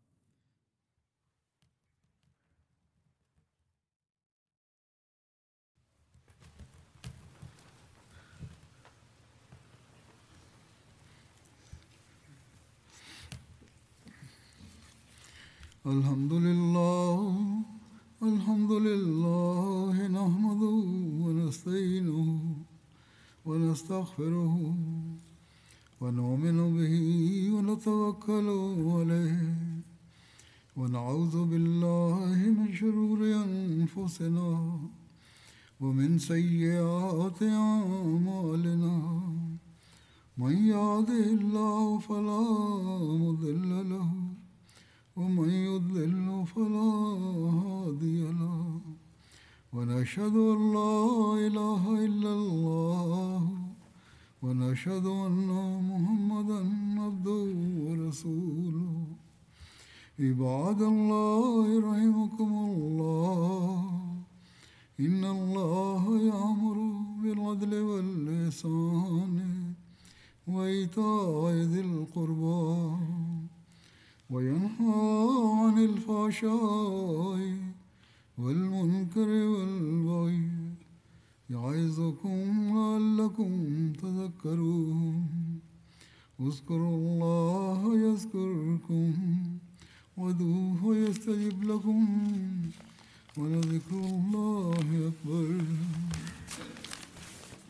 الحمد لله الحمد لله نحمده ونستعينه ونستغفره ونؤمن به ونتوكل عليه ونعوذ بالله من شرور أنفسنا ومن سيئات أعمالنا من يهده الله فلا مضل له ومن يضلل فلا هادي له ونشهد أن لا إله إلا الله ونشهد أن محمدا عبده ورسوله عباد الله رحمكم الله إن الله يأمر بالعدل والإحسان وإيتاء ذي القربى وينهى عن الفحشاء والمنكر والبغي يعظكم لعلكم تذكرون اذكروا الله يذكركم وادعوه يستجب لكم ولذكر الله أكبر